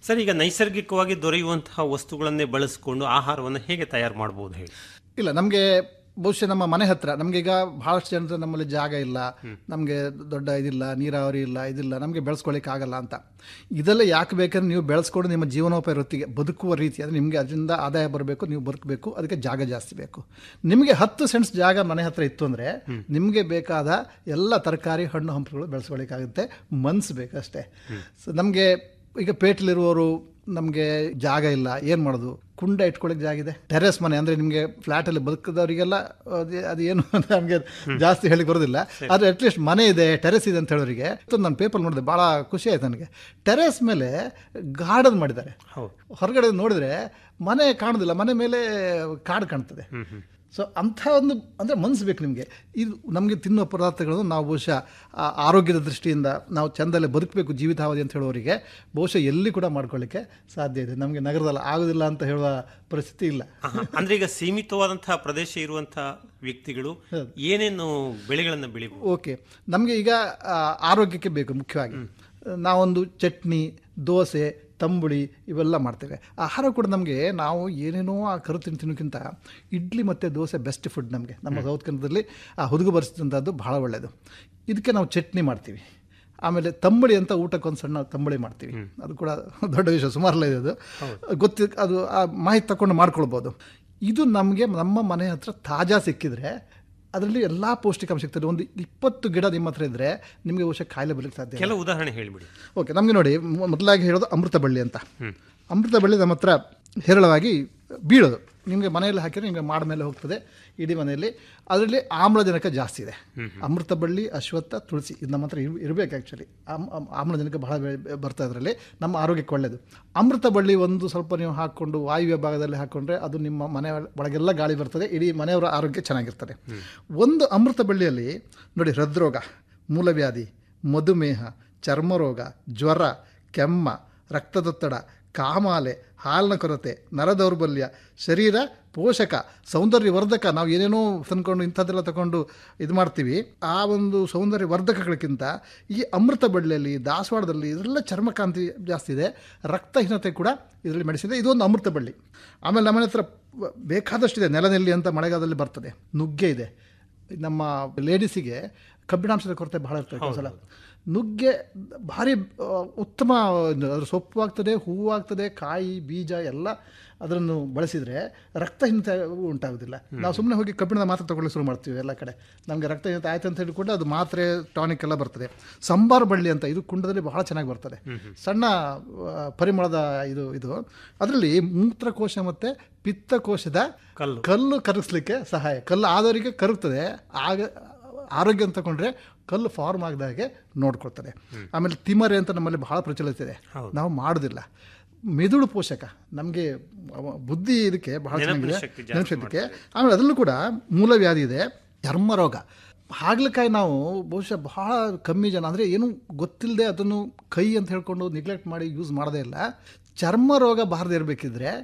ಸರ್ ಈಗ ನೈಸರ್ಗಿಕವಾಗಿ ದೊರೆಯುವಂತಹ ವಸ್ತುಗಳನ್ನೇ ಬಳಸಿಕೊಂಡು ಆಹಾರವನ್ನು ಹೇಗೆ ತಯಾರು ಮಾಡಬಹುದು ಹೇಳಿ ಇಲ್ಲ ನಮಗೆ ಬಹುಶಃ ನಮ್ಮ ಮನೆ ಹತ್ರ ನಮ್ಗೆ ಈಗ ಬಹಳಷ್ಟು ಜನರು ನಮ್ಮಲ್ಲಿ ಜಾಗ ಇಲ್ಲ ನಮಗೆ ದೊಡ್ಡ ಇದಿಲ್ಲ ನೀರಾವರಿ ಇಲ್ಲ ಇದಿಲ್ಲ ನಮಗೆ ಬೆಳೆಸ್ಕೊಳ್ಳಿಕ್ಕೆ ಆಗಲ್ಲ ಅಂತ ಇದೆಲ್ಲ ಯಾಕೆ ಬೇಕಾದ್ರೆ ನೀವು ಬೆಳೆಸ್ಕೊಂಡು ನಿಮ್ಮ ಜೀವನೋಪಾಯ ವೃತ್ತಿಗೆ ಬದುಕುವ ರೀತಿ ಅಂದರೆ ನಿಮಗೆ ಅದರಿಂದ ಆದಾಯ ಬರಬೇಕು ನೀವು ಬದುಕಬೇಕು ಅದಕ್ಕೆ ಜಾಗ ಜಾಸ್ತಿ ಬೇಕು ನಿಮಗೆ ಹತ್ತು ಸೆಂಟ್ಸ್ ಜಾಗ ಮನೆ ಹತ್ರ ಇತ್ತು ಅಂದರೆ ನಿಮಗೆ ಬೇಕಾದ ಎಲ್ಲ ತರಕಾರಿ ಹಣ್ಣು ಹಂಪಲುಗಳು ಬೆಳೆಸ್ಕೊಳ್ಳಿಕ್ಕಾಗುತ್ತೆ ಮನ್ಸು ಬೇಕಷ್ಟೇ ಸೊ ನಮಗೆ ಈಗ ಪೇಟ್ಲಿರುವವರು ನಮಗೆ ಜಾಗ ಇಲ್ಲ ಏನು ಮಾಡೋದು ಕುಂಡ ಇಟ್ಕೊಳ್ಳಿಕ್ಕೆ ಜಾಗ ಇದೆ ಟೆರೆಸ್ ಮನೆ ಅಂದರೆ ನಿಮಗೆ ಫ್ಲ್ಯಾಟಲ್ಲಿ ಬದುಕಿದವರಿಗೆಲ್ಲ ಅದು- ಅದು ಏನು ಅಂತ ನಮಗೆ ಜಾಸ್ತಿ ಹೇಳಿ ಬರೋದಿಲ್ಲ ಆದರೆ ಅಟ್ಲೀಸ್ಟ್ ಮನೆ ಇದೆ ಟೆರೆಸ್ ಇದೆ ಅಂತ ಹೇಳೋರಿಗೆ ನಾನು ಪೇಪರ್ ನೋಡಿದೆ ಭಾಳ ಖುಷಿ ಆಯ್ತು ನನಗೆ ಟೆರೆಸ್ ಮೇಲೆ ಗಾರ್ಡನ್ ಮಾಡಿದ್ದಾರೆ ಹೊರಗಡೆ ನೋಡಿದ್ರೆ ಮನೆ ಕಾಣೋದಿಲ್ಲ ಮನೆ ಮೇಲೆ ಕಾಡು ಕಾಣ್ತದೆ ಸೊ ಅಂಥ ಒಂದು ಅಂದರೆ ಮನಸ್ಸು ಬೇಕು ನಿಮಗೆ ಇದು ನಮಗೆ ತಿನ್ನುವ ಪದಾರ್ಥಗಳನ್ನು ನಾವು ಬಹುಶಃ ಆ ಆರೋಗ್ಯದ ದೃಷ್ಟಿಯಿಂದ ನಾವು ಚಂದಲ್ಲೇ ಬದುಕಬೇಕು ಜೀವಿತಾವಧಿ ಅಂತ ಹೇಳೋರಿಗೆ ಬಹುಶಃ ಎಲ್ಲಿ ಕೂಡ ಮಾಡ್ಕೊಳ್ಳಿಕ್ಕೆ ಸಾಧ್ಯ ಇದೆ ನಮಗೆ ನಗರದಲ್ಲಿ ಆಗೋದಿಲ್ಲ ಅಂತ ಹೇಳುವ ಪರಿಸ್ಥಿತಿ ಇಲ್ಲ ಆಹಾ. ಅಂದ್ರೆ ಈಗ ಸೀಮಿತವಾದಂತಹ ಪ್ರದೇಶ ಇರುವಂತಹ ವ್ಯಕ್ತಿಗಳು ಏನೇನು ಬೆಳೆಗಳನ್ನು ಬೆಳಿಬಹುದು ಓಕೆ ನಮಗೆ ಈಗ ಆ, ಆರೋಗ್ಯಕ್ಕೆ ಬೇಕು ಮುಖ್ಯವಾಗಿ ನಾವೊಂದು ಚಟ್ನಿ ದೋಸೆ ತಂಬುಳಿ ಇವೆಲ್ಲ ಮಾಡ್ತೇವೆ ಆಹಾರ ಕೂಡ ನಮಗೆ ನಾವು ಏನೇನೋ ಆ ಕರು ತಿನ್ ತಿನ್ನೋಕ್ಕಿಂತ ಇಡ್ಲಿ ಮತ್ತು ದೋಸೆ ಬೆಸ್ಟ್ ಫುಡ್ ನಮಗೆ ನಮ್ಮ ಸೌತ್ ಕನ್ನಡದಲ್ಲಿ ಆ ಹುದುಗು ಬರೆಸಿದಂಥದ್ದು ಭಾಳ ಒಳ್ಳೆಯದು ಇದಕ್ಕೆ ನಾವು ಚಟ್ನಿ ಮಾಡ್ತೀವಿ ಆಮೇಲೆ ತಂಬಳಿ ಅಂತ ಊಟಕ್ಕೊಂದು ಸಣ್ಣ ತಂಬಳಿ ಮಾಡ್ತೀವಿ ಅದು ಕೂಡ ದೊಡ್ಡ ವಿಷಯ ಸುಮಾರಲ್ಲ ಇದೆ ಅದು ಗೊತ್ತಿ ಅದು ಆ ಮಾಹಿತಿ ತಗೊಂಡು ಮಾಡ್ಕೊಳ್ಬೋದು ಇದು ನಮಗೆ ನಮ್ಮ ಮನೆ ಹತ್ರ ತಾಜಾ ಸಿಕ್ಕಿದ್ರೆ ಅದರಲ್ಲಿ ಎಲ್ಲ ಪೌಷ್ಟಿಕಾಂಶ ಸಿಗ್ತದೆ ಒಂದು ಇಪ್ಪತ್ತು ಗಿಡ ನಿಮ್ಮ ಹತ್ರ ಇದ್ರೆ ನಿಮಗೆ ಬಹುಶಃ ಕಾಯಿಲೆ ಬರಲಿಕ್ಕೆ ಸಾಧ್ಯ ಇಲ್ಲ. ಕೆಲವು ಉದಾಹರಣೆ ಹೇಳಿಬಿಡಿ ಓಕೆ ನಮಗೆ ನೋಡಿ ಮೊ- ಮೊದಲಾಗಿ ಹೇಳೋದು ಅಮೃತ ಬಳ್ಳಿ ಅಂತ ಅಮೃತ ಬಳ್ಳಿ ನಮ್ಮ ಹತ್ರ ಹೇರಳವಾಗಿ ಬೀಳೋದು ನಿಮಗೆ ಮನೆಯಲ್ಲಿ ಹಾಕಿದ್ರೆ ನಿಮಗೆ ಮಾಡ ಮೇಲೆ ಹೋಗ್ತದೆ ಇಡೀ ಮನೆಯಲ್ಲಿ ಅದರಲ್ಲಿ ಆಮ್ಲಜನಕ ಜಾಸ್ತಿ ಇದೆ ಅಮೃತ ಬಳ್ಳಿ ಅಶ್ವತ್ಥ ತುಳಸಿ ಇದು ನಮ್ಮ ಹತ್ರ ಇರ್ ಇರಬೇಕು ಆ್ಯಕ್ಚುಲಿ ಆಮ್ಲಜನಕ ಬಹಳ ಬೆ- ಬರ್ತಾ ಇದರಲ್ಲಿ ನಮ್ಮ ಆರೋಗ್ಯಕ್ಕೆ ಒಳ್ಳೆಯದು ಅಮೃತ ಬಳ್ಳಿ ಒಂದು ಸ್ವಲ್ಪ ನೀವು ಹಾಕ್ಕೊಂಡು ವಾಯುವ್ಯ ಭಾಗದಲ್ಲಿ ಹಾಕ್ಕೊಂಡ್ರೆ ಅದು ನಿಮ್ಮ ಮನೆ ಒಳಗೆಲ್ಲ ಗಾಳಿ ಬರ್ತದೆ ಇಡೀ ಮನೆಯವರ ಆರೋಗ್ಯ ಚೆನ್ನಾಗಿರ್ತದೆ ಒಂದು ಅಮೃತ ಬಳ್ಳಿಯಲ್ಲಿ ನೋಡಿ ಹೃದ್ರೋಗ ಮೂಲವ್ಯಾಧಿ ಮಧುಮೇಹ ಚರ್ಮರೋಗ ಜ್ವರ ಕೆಮ್ಮ ರಕ್ತದೊತ್ತಡ ಕಾಮಾಲೆ ಹಾಲಿನ ಕೊರತೆ ನರದೌರ್ಬಲ್ಯ ಶರೀರ ಪೋಷಕ ಸೌಂದರ್ಯವರ್ಧಕ ನಾವು ಏನೇನೋ ತಂದ್ಕೊಂಡು ಇಂಥದ್ದೆಲ್ಲ ತಗೊಂಡು ಇದು ಮಾಡ್ತೀವಿ ಆ ಒಂದು ಸೌಂದರ್ಯವರ್ಧಕಗಳಕ್ಕಿಂತ ಈ ಅಮೃತ ಬಳ್ಳಿಯಲ್ಲಿ ದಾಸವಾಳದಲ್ಲಿ ಇದೆಲ್ಲ ಚರ್ಮಕಾಂತಿ ಜಾಸ್ತಿ ಇದೆ ರಕ್ತಹೀನತೆ ಕೂಡ ಇದರಲ್ಲಿ ಮೆಡಿಸಿನ್ ಇದೆ ಇದೊಂದು ಅಮೃತ ಬಳ್ಳಿ ಆಮೇಲೆ ನಮ್ಮನೆ ಹತ್ರ ಬೇಕಾದಷ್ಟಿದೆ ನೆಲನೆಲ್ಲಿ ಅಂತ ಮಳೆಗಾಲದಲ್ಲಿ ಬರ್ತದೆ ನುಗ್ಗೆ ಇದೆ ನಮ್ಮ ಲೇಡೀಸಿಗೆ ಕಬ್ಬಿಣಾಂಶದ ಕೊರತೆ ಬಹಳ ಇರ್ತದೆ ಕೆಲವು ಸಲ ನುಗ್ಗೆ ಭಾರಿ ಆ, ಉತ್ತಮ ಇದು. ಅದ್ರ ಸೊಪ್ಪು ಆಗ್ತದೆ ಹೂವು ಆಗ್ತದೆ ಕಾಯಿ ಬೀಜ ಎಲ್ಲ ಅದನ್ನು ಬಳಸಿದರೆ ರಕ್ತಹೀನತೆ ಉಂಟಾಗೋದಿಲ್ಲ ನಾವು ಸುಮ್ಮನೆ ಹೋಗಿ ಕಬ್ಬಿಣದ ಮಾತ್ರೆ ತಗೊಳ್ಳಿ ಶುರು ಮಾಡ್ತೀವಿ ಎಲ್ಲ ಕಡೆ ನಮಗೆ ರಕ್ತಹೀನತೆ ಆಯ್ತು ಅಂತ ಹೇಳಿಕೊಂಡು ಅದು ಮಾತ್ರೆ ಟಾನಿಕ್ ಎಲ್ಲ ಬರ್ತದೆ ಸಂಬಾರ ಬಳ್ಳಿ ಅಂತ ಇದು ಕುಂಡದಲ್ಲಿ ಬಹಳ ಚೆನ್ನಾಗಿ ಬರ್ತದೆ ಸಣ್ಣ ಆ, ಪರಿಮಳದ ಇದು ಇದು ಅದರಲ್ಲಿ ಮೂತ್ರಕೋಶ ಮತ್ತು ಪಿತ್ತಕೋಶದ ಕಲ್ಲು. ಕಲ್ಲು ಕರಗಿಸ್ಲಿಕ್ಕೆ ಸಹಾಯ ಕಲ್ಲು ಆದವರಿಗೆ ಕರಗ್ತದೆ ಆಗ ಆರೋಗ್ಯ ಅಂತ ತಗೊಂಡ್ರೆ ಕಲ್ಲು ಫಾರ್ಮ್ ಆಗದಾಗೆ ನೋಡ್ಕೊಳ್ತದೆ ಆಮೇಲೆ ತಿಮರೆ ಅಂತ ನಮ್ಮಲ್ಲಿ ಬಹಳ ಪ್ರಚಲಿತ ಇದೆ ನಾವು ಮಾಡೋದಿಲ್ಲ ಮೆದುಳು ಪೋಷಕ ನಮಗೆ ಬುದ್ಧಿ ಇದಕ್ಕೆ ಬಹಳ ನೆನಪಿನ ಚೆನ್ನಾಗಿದೆ ಶಕ್ತಿ ಜಾಸ್ತಿ ನೆನಪಿದ್ದಕ್ಕೆ ಆಮೇಲೆ ಅದರಲ್ಲೂ ಕೂಡ ಮೂಲವ್ಯಾಧಿ ಇದೆ ಚರ್ಮ ರೋಗ ಹಾಗಲಕಾಯಿ ನಾವು ಬಹುಶಃ ಬಹಳ ಕಮ್ಮಿ ಜನ ಅಂದರೆ ಏನು ಗೊತ್ತಿಲ್ಲದೆ ಅದನ್ನು ಕೈ ಅಂತ ಹೇಳ್ಕೊಂಡು ನೆಗ್ಲೆಕ್ಟ್ ಮಾಡಿ ಯೂಸ್ ಮಾಡೋದೇ ಇಲ್ಲ ಚರ್ಮ ರೋಗ ಬಾರದೇ ಇರಬೇಕಿದ್ರೆ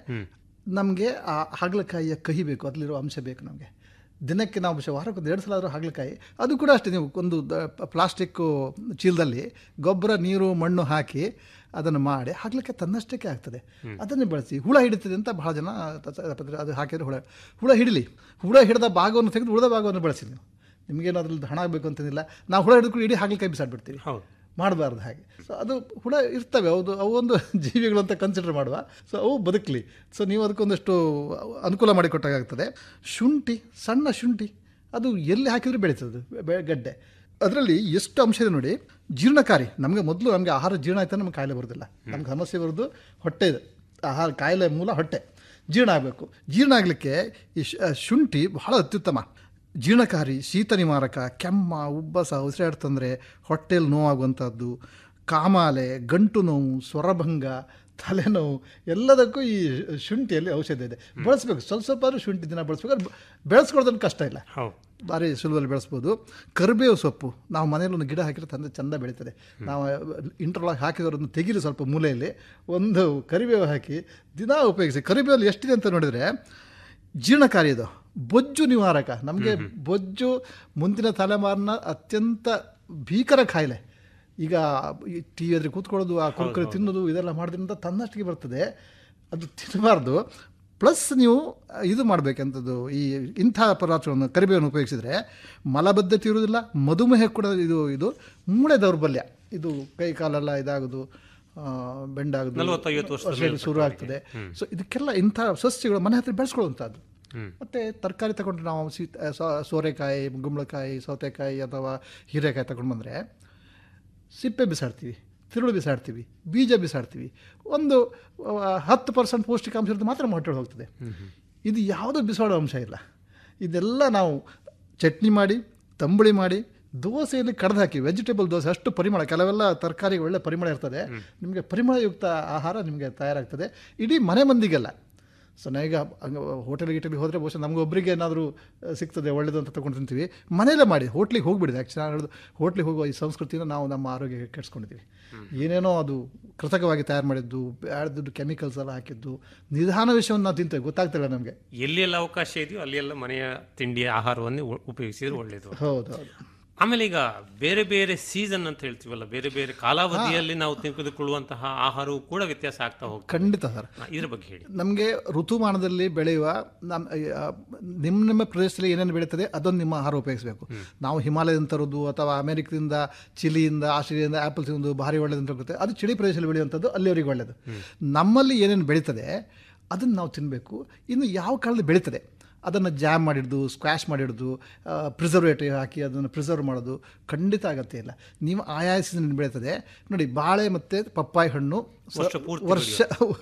ನಮಗೆ ಆ ಹಾಗಲಕಾಯಿಯ ಕಹಿ ಬೇಕು ಅದರಲ್ಲಿರೋ ಅಂಶ ಬೇಕು ನಮಗೆ ದಿನಕ್ಕೆ ನಾವು ಬಹುಶಃ ವಾರಕ್ಕೆ ಒಂದು ಎರಡು ಸಲ ಆದರೂ ಹಾಗಲಕಾಯಿ ಅದು ಕೂಡ ಅಷ್ಟೇ ನೀವು ಒಂದು ಪ್ಲಾಸ್ಟಿಕ್ಕು ಚೀಲದಲ್ಲಿ ಗೊಬ್ಬರ ನೀರು ಮಣ್ಣು ಹಾಕಿ ಅದನ್ನು ಮಾಡಿ ಹಾಗಲಿಕ್ಕೆ ತನ್ನಷ್ಟಕ್ಕೆ ಆಗ್ತದೆ ಅದನ್ನೇ ಬಳಸಿ ಹುಳ ಹಿಡಿತದೆ ಅಂತ ಬಹಳ ಜನ ತ- ತ- ಪತ್ರ- ಅದು ಹಾಕಿದ್ರೆ ಹುಳ ಹುಳ ಹಿಡಲಿ ಹುಳ ಹಿಡಿದ ಭಾಗವನ್ನು ತೆಗೆದು ಉಳಿದ ಭಾಗವನ್ನು ಬಳಸಿ ನೀವು ನಿಮಗೇನು ಅದ್ರಲ್ಲಿ ಹಣ ಆಗಬೇಕು ಅಂತೇನಿಲ್ಲ ನಾವು ಹುಳ ಹಿಡಿದು ಇಡೀ ಹಾಗಲಕಾಯಿ ಬಿಸಾಡ್ಬಿಡ್ತೀವಿ ಹೌದು ಮಾಡಬಾರ್ದು ಹಾಗೆ ಸೊ ಅದು ಹುಳ ಇರ್ತವೆ ಹೌದು ಅವು ಒಂದು ಜೀವಿಗಳು ಅಂತ ಕನ್ಸಿಡರ್ ಮಾಡುವ ಸೊ ಅವು ಬದುಕಲಿ ಸೊ ನೀವು ಅದಕ್ಕೊಂದಷ್ಟು ಅನುಕೂಲ ಮಾಡಿಕೊಟ್ಟಾಗ್ತದೆ ಶುಂಠಿ ಸಣ್ಣ ಶುಂಠಿ ಅದು ಎಲ್ಲಿ ಹಾಕಿದ್ರೆ ಬೆಳೀತದೆ ಬೆ- ಗಡ್ಡೆ ಅದರಲ್ಲಿ ಎಷ್ಟು ಅಂಶ ಇದೆ ನೋಡಿ ಜೀರ್ಣಕಾರಿ ನಮಗೆ ಮೊದಲು ನಮಗೆ ಆಹಾರ ಜೀರ್ಣ ಆಯ್ತು ನಮಗೆ ಕಾಯಿಲೆ ಬರೋದಿಲ್ಲ ನಮ್ಗೆ ಸಮಸ್ಯೆ ಬರೋದು ಹೊಟ್ಟೆ ಇದೆ ಆಹಾರ ಕಾಯಿಲೆ ಮೂಲ ಹೊಟ್ಟೆ ಜೀರ್ಣ ಆಗಬೇಕು ಜೀರ್ಣ ಆಗಲಿಕ್ಕೆ ಈ ಶ್- ಶುಂಠಿ ಬಹಳ ಅತ್ಯುತ್ತಮ ಜೀರ್ಣಕಾರಿ ಶೀತ ನಿವಾರಕ ಕೆಮ್ಮ ಉಬ್ಬಸ ಉಸಿರಾಟ ತೊಂದರೆ ಹೊಟ್ಟೆಯಲ್ಲಿ ನೋವಾಗುವಂಥದ್ದು ಕಾಮಾಲೆ ಗಂಟು ನೋವು ಸ್ವರಭಂಗ ತಲೆನೋವು ಎಲ್ಲದಕ್ಕೂ ಈ ಶುಂಠಿಯಲ್ಲಿ ಔಷಧ ಇದೆ ಬಳಸ್ಬೇಕು ಸ್ವಲ್ಪ ಸ್ವಲ್ಪ ಆದ್ರೂ ಶುಂಠಿ ದಿನ ಬಳಸ್ಬೇಕು ಅದು ಬೆಳೆಸ್ಕೊಳ್ಳೋದನ್ನು ಕಷ್ಟ ಇಲ್ಲ ಹೌದು ಭಾರಿ ಸುಲಭದಲ್ಲಿ ಬೆಳೆಸ್ಬೋದು ಕರಿಬೇವು ಸೊಪ್ಪು ನಾವು ಮನೇಲಿ ಒಂದು ಗಿಡ ಹಾಕಿದ್ರೆ ತಂದೆ ಚಂದ ಬೆಳೀತದೆ ನಾವು ಇಂಟರ್ಲಾಕ್ ಹಾಕಿದವರನ್ನು ತೆಗೀರಿ ಸ್ವಲ್ಪ ಮೂಲೆಯಲ್ಲಿ ಒಂದು ಕರಿಬೇವು ಹಾಕಿ ದಿನ ಉಪಯೋಗಿಸಿ ಕರಿಬೇವಲ್ಲಿ ಎಷ್ಟಿದೆ ಅಂತ ನೋಡಿದರೆ ಜೀರ್ಣಕಾರಿ ಇದು ಬೊಜ್ಜು ನಿವಾರಕ ನಮಗೆ ಬೊಜ್ಜು ಮುಂದಿನ ತಲೆಮಾರಿನ ಅತ್ಯಂತ ಭೀಕರ ಕಾಯಿಲೆ ಈಗ ಟಿ ವಿ ಎದುರು ಕೂತ್ಕೊಳ್ಳೋದು ಆ ಕುರ್ಕುರೆ ತಿನ್ನೋದು ಇದೆಲ್ಲ ಮಾಡೋದ್ರಿಂದ ತನ್ನಷ್ಟಿಗೆ ಬರ್ತದೆ ಅದು ತಿನ್ನಬಾರ್ದು ಪ್ಲಸ್ ನೀವು ಇದು ಮಾಡಬೇಕಂಥದ್ದು ಈ ಇಂಥ ಪದಾರ್ಥಗಳನ್ನು ಕರಿಬೇವನ್ನು ಉಪಯೋಗಿಸಿದ್ರೆ ಮಲಬದ್ಧತೆ ಇರುವುದಿಲ್ಲ ಮಧುಮೇಹ ಕೂಡ ಇದು ಇದು ಮೂಳೆ ದೌರ್ಬಲ್ಯ ಇದು ಕೈ ಕಾಲೆಲ್ಲ ಇದಾಗೋದು ಆ, ಬೆಂಡಾಗೋದು ನಲವತ್ತೈವತ್ತು ವರ್ಷದ ವರ್ಷಕ್ಕೆ ಶುರು ಆಗ್ತದೆ ಸೊ ಇದಕ್ಕೆಲ್ಲ ಇಂಥ ಸಸ್ಯಗಳು ಮನೆ ಹತ್ರ ಬೆಳೆಸ್ಕೊಳ್ಳುವಂಥದ್ದು ಮತ್ತು ತರಕಾರಿ ತಗೊಂಡ್ರೆ ನಾವು ಸೀತ ಸೋ- ಸೋರೆಕಾಯಿ ಗುಂಬಳಕಾಯಿ ಸೌತೆಕಾಯಿ ಅಥವಾ ಹೀರೆಕಾಯಿ ತಗೊಂಡು ಬಂದರೆ ಸಿಪ್ಪೆ ಬಿಸಾಡ್ತೀವಿ ತಿರುಳು ಬಿಸಾಡ್ತೀವಿ ಬೀಜ ಬಿಸಾಡ್ತೀವಿ ಒಂದು ಆ, ಹತ್ತು ಪರ್ಸೆಂಟ್ ಪೌಷ್ಟಿಕಾಂಶ ಇರೋದು ಮಾತ್ರ ಮೊಟ್ಟೆ ಹೋಗ್ತದೆ ಇದು ಯಾವುದೂ ಬಿಸಾಡೋ ಅಂಶ ಇಲ್ಲ ಇದೆಲ್ಲ ನಾವು ಚಟ್ನಿ ಮಾಡಿ ತಂಬುಳಿ ಮಾಡಿ ದೋಸೆಯಲ್ಲಿ ಕಡ್ದು ಹಾಕಿ ವೆಜಿಟೇಬಲ್ ದೋಸೆ ಅಷ್ಟು ಪರಿಮಳ ಕೆಲವೆಲ್ಲ ತರಕಾರಿ ಒಳ್ಳೆ ಪರಿಮಳ ಇರ್ತದೆ ನಿಮಗೆ ಪರಿಮಳಯುಕ್ತ ಆಹಾರ ನಿಮಗೆ ತಯಾರಾಗ್ತದೆ ಇಡೀ ಮನೆ ಮಂದಿಗೆಲ್ಲ ಸೊ ನಾವೀಗ ಹೋಟೆಲ್ ಗೀಟೆಲ್ಗೆ ಹೋದರೆ ಬಹುಶಃ ನಮ್ಗೆ ಒಬ್ಬರಿಗೆ ಏನಾದರೂ ಸಿಗ್ತದೆ ಒಳ್ಳೇದು ಅಂತ ತಗೊಂಡು ತಿಂತೀವಿ ಮನೆಯಲ್ಲೇ ಮಾಡಿ ಹೋಟ್ಲಿಗೆ ಹೋಗ್ಬಿಡಿದೆ ಆ್ಯಕ್ಚುಲಿ ನಾನು ಹೇಳೋದು ಹೋಟ್ಲಿಗೆ ಹೋಗುವ ಈ ಸಂಸ್ಕೃತಿನ ನಾವು ನಮ್ಮ ಆರೋಗ್ಯಕ್ಕೆ ಕೆಡಿಸ್ಕೊಂಡಿದ್ದೀವಿ ಏನೇನೋ ಅದು ಕೃತಕವಾಗಿ ತಯಾರು ಮಾಡಿದ್ದು ಬ್ಯಾಡ್ದು ಕೆಮಿಕಲ್ಸ್ ಎಲ್ಲ ಹಾಕಿದ್ದು ನಿಧಾನ ವಿಷಯವನ್ನು ನಾವು ತಿಂತೇವೆ ಗೊತ್ತಾಗ್ತಿಲ್ಲ ನಮಗೆ ಎಲ್ಲೆಲ್ಲ ಅವಕಾಶ ಇದೆಯೋ ಅಲ್ಲೆಲ್ಲ ಮನೆಯ ತಿಂಡಿಯ ಆಹಾರವನ್ನೇ ಉ- ಉಪಯೋಗಿಸಿದ್ರೆ ಒಳ್ಳೆಯದು ಹೌದು ಹೌದು ಆಮೇಲೆ ಈಗ ಬೇರೆ ಬೇರೆ ಸೀಸನ್ ಅಂತ ಹೇಳ್ತೀವಲ್ಲ ಬೇರೆ ಬೇರೆ ಕಾಲಾವಧಿಯಲ್ಲಿ ನಾವು ತೆಗೆದುಕೊಳ್ಳುವಂತಹ ಆಹಾರವು ಕೂಡ ವ್ಯತ್ಯಾಸ ಆಗ್ತಾ ಹೋಗ್ತದೆ ಖಂಡಿತ ಸರ್ ಹಾ, ಇದ್ರ ಬಗ್ಗೆ ಹೇಳಿ ನಮಗೆ ಋತುಮಾನದಲ್ಲಿ ಬೆಳೆಯುವ ನಮ್ಮ ಆ, ನಿಮ್ಮ ನಿಮ್ಮ ಪ್ರದೇಶದಲ್ಲಿ ಏನೇನು ಬೆಳೀತದೆ ಅದನ್ನು ನಿಮ್ಮ ಆಹಾರ ಉಪಯೋಗಿಸಬೇಕು ನಾವು ಹಿಮಾಲಯದಿಂದ ತರೋದು ಅಥವಾ ಅಮೆರಿಕದಿಂದ ಚಿಲಿಯಿಂದ ಆಸ್ಟ್ರೇಲಿಯಾದಿಂದ ಆ್ಯಪಲ್ ತಿನ್ನೋದು ಭಾರಿ ಒಳ್ಳೇದು ಅಂತ ಹೋಗುತ್ತೆ ಅದು ಚಳಿ ಪ್ರದೇಶದಲ್ಲಿ ಬೆಳೆಯುವಂಥದ್ದು ಅಲ್ಲಿವರೆಗೆ ಒಳ್ಳೆಯದು ನಮ್ಮಲ್ಲಿ ಏನೇನು ಬೆಳೀತದೆ ಅದನ್ನು ನಾವು ತಿನ್ನಬೇಕು ಇನ್ನು ಯಾವ ಕಾಲದಲ್ಲಿ ಬೆಳೀತದೆ ಅದನ್ನು ಜಾಮ್ ಮಾಡಿಡ್ದು ಸ್ಕ್ವಾಶ್ ಮಾಡಿಡ್ದು ಪ್ರಿಸರ್ವೇಟಿವ್ ಹಾಕಿ ಅದನ್ನು ಪ್ರಿಸರ್ವ್ ಮಾಡೋದು ಖಂಡಿತ ಅಗತ್ಯ ಇಲ್ಲ ನೀವು ಆಯಾ ಸೀಸನ್ ಬೆಳೀತದೆ ನೋಡಿ ಬಾಳೆ ಮತ್ತು ಪಪ್ಪಾಯಿ ಹಣ್ಣು ಸ- ವರ್ಷ ಪೂರ್ತಿ ವರ್ಷ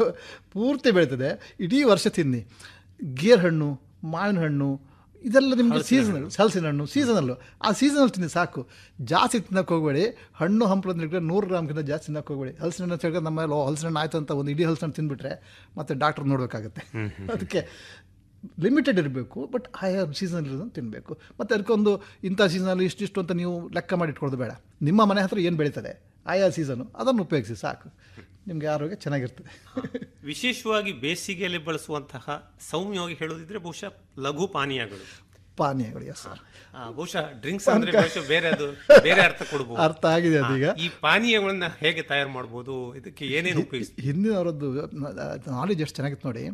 ಪೂರ್ತಿ ಬೆಳೀತದೆ ಇಡೀ ವರ್ಷ ತಿನ್ನಿ ಗೇರ್ ಹಣ್ಣು ಮಾವಿನ ಹಣ್ಣು ಇದೆಲ್ಲ ನಿಮಗೆ ಸೀಸನಲ್ ಹಲಸಿನ ಹಣ್ಣು ಸೀಸನಲ್ಲು ಆ ಸೀಸನಲ್ಲಿ ತಿನ್ನಿ ಸಾಕು ಜಾಸ್ತಿ ತಿನ್ನಕ್ಕೆ ಹೋಗಬೇಡಿ ಹಣ್ಣು ಹಂಪಲು ನೂರು ಗ್ರಾಮ್ಗಿಂತ ಜಾಸ್ತಿ ತಿನ್ನಕ್ಕೆ ಹೋಗಬೇಡಿ ಹಲಸಿನ ಹಣ್ಣು ಅಂತ ಹೇಳಿದ್ರೆ ನಮ್ಮ ಲೋ ಹಲಸಿನ ಹಣ್ಣು ಆಯ್ತು ಅಂತ ಒಂದು ಇಡೀ ಹಲಸಿನ ಹಣ್ಣು ತಿಂದ್ಬಿಟ್ರೆ ಮತ್ತೆ ಡಾಕ್ಟರ್ ನೋಡಬೇಕಾಗತ್ತೆ ಅದಕ್ಕೆ ಲಿಮಿಟೆಡ್ ಇರಬೇಕು ಬಟ್ ಆಯಾ ಸೀಸನ್ ಇರೋದನ್ನು ತಿನ್ನಬೇಕು ಮತ್ತು ಅದಕ್ಕೊಂದು ಇಂಥ ಸೀಸನಲ್ಲಿ ಇಷ್ಟಿಷ್ಟು ಅಂತ ನೀವು ಲೆಕ್ಕ ಮಾಡಿ ಇಟ್ಕೊಳ್ಳೋದು ಬೇಡ ನಿಮ್ಮ ಮನೆ ಹತ್ರ ಏನು ಬೆಳೀತದೆ ಆಯಾ ಸೀಸನು ಅದನ್ನು ಉಪಯೋಗಿಸಿ ಸಾಕು ನಿಮಗೆ ಆರೋಗ್ಯ ಚೆನ್ನಾಗಿರ್ತದೆ ವಿಶೇಷವಾಗಿ ಬೇಸಿಗೆಯಲ್ಲಿ ಬಳಸುವಂತಹ ಸೌಮ್ಯವಾಗಿ ಹೇಳೋದಿದ್ರೆ ಬಹುಶಃ ಲಘು ಪಾನೀಯಗಳು ಪಾನೀಯಗಳು ಎಸ್ ಸರ್ ಆ, ಬಹುಶಃ ಡ್ರಿಂಕ್ಸ್ ಅಂದ್ರೆ ಬಹುಶಃ ಬೇರೆ ಅದು ಬೇರೆ ಅರ್ಥ ಕೊಡಬಹುದು ಅರ್ಥ ಆಗಿದೆ ಅದೀಗ ಈ ಪಾನೀಯಗಳನ್ನ ಹೇಗೆ ತಯಾರು ಮಾಡಬಹುದು ಇದಕ್ಕೆ ಏನೇನು ಉಪಯೋಗಿಸ್ತೀವಿ ಹಿಂದಿನವರದ್ದು ನಾಲೆಜ್ ಎಷ್ಟು ಚೆನ್ನಾಗಿತ್ತು ನೋಡಿ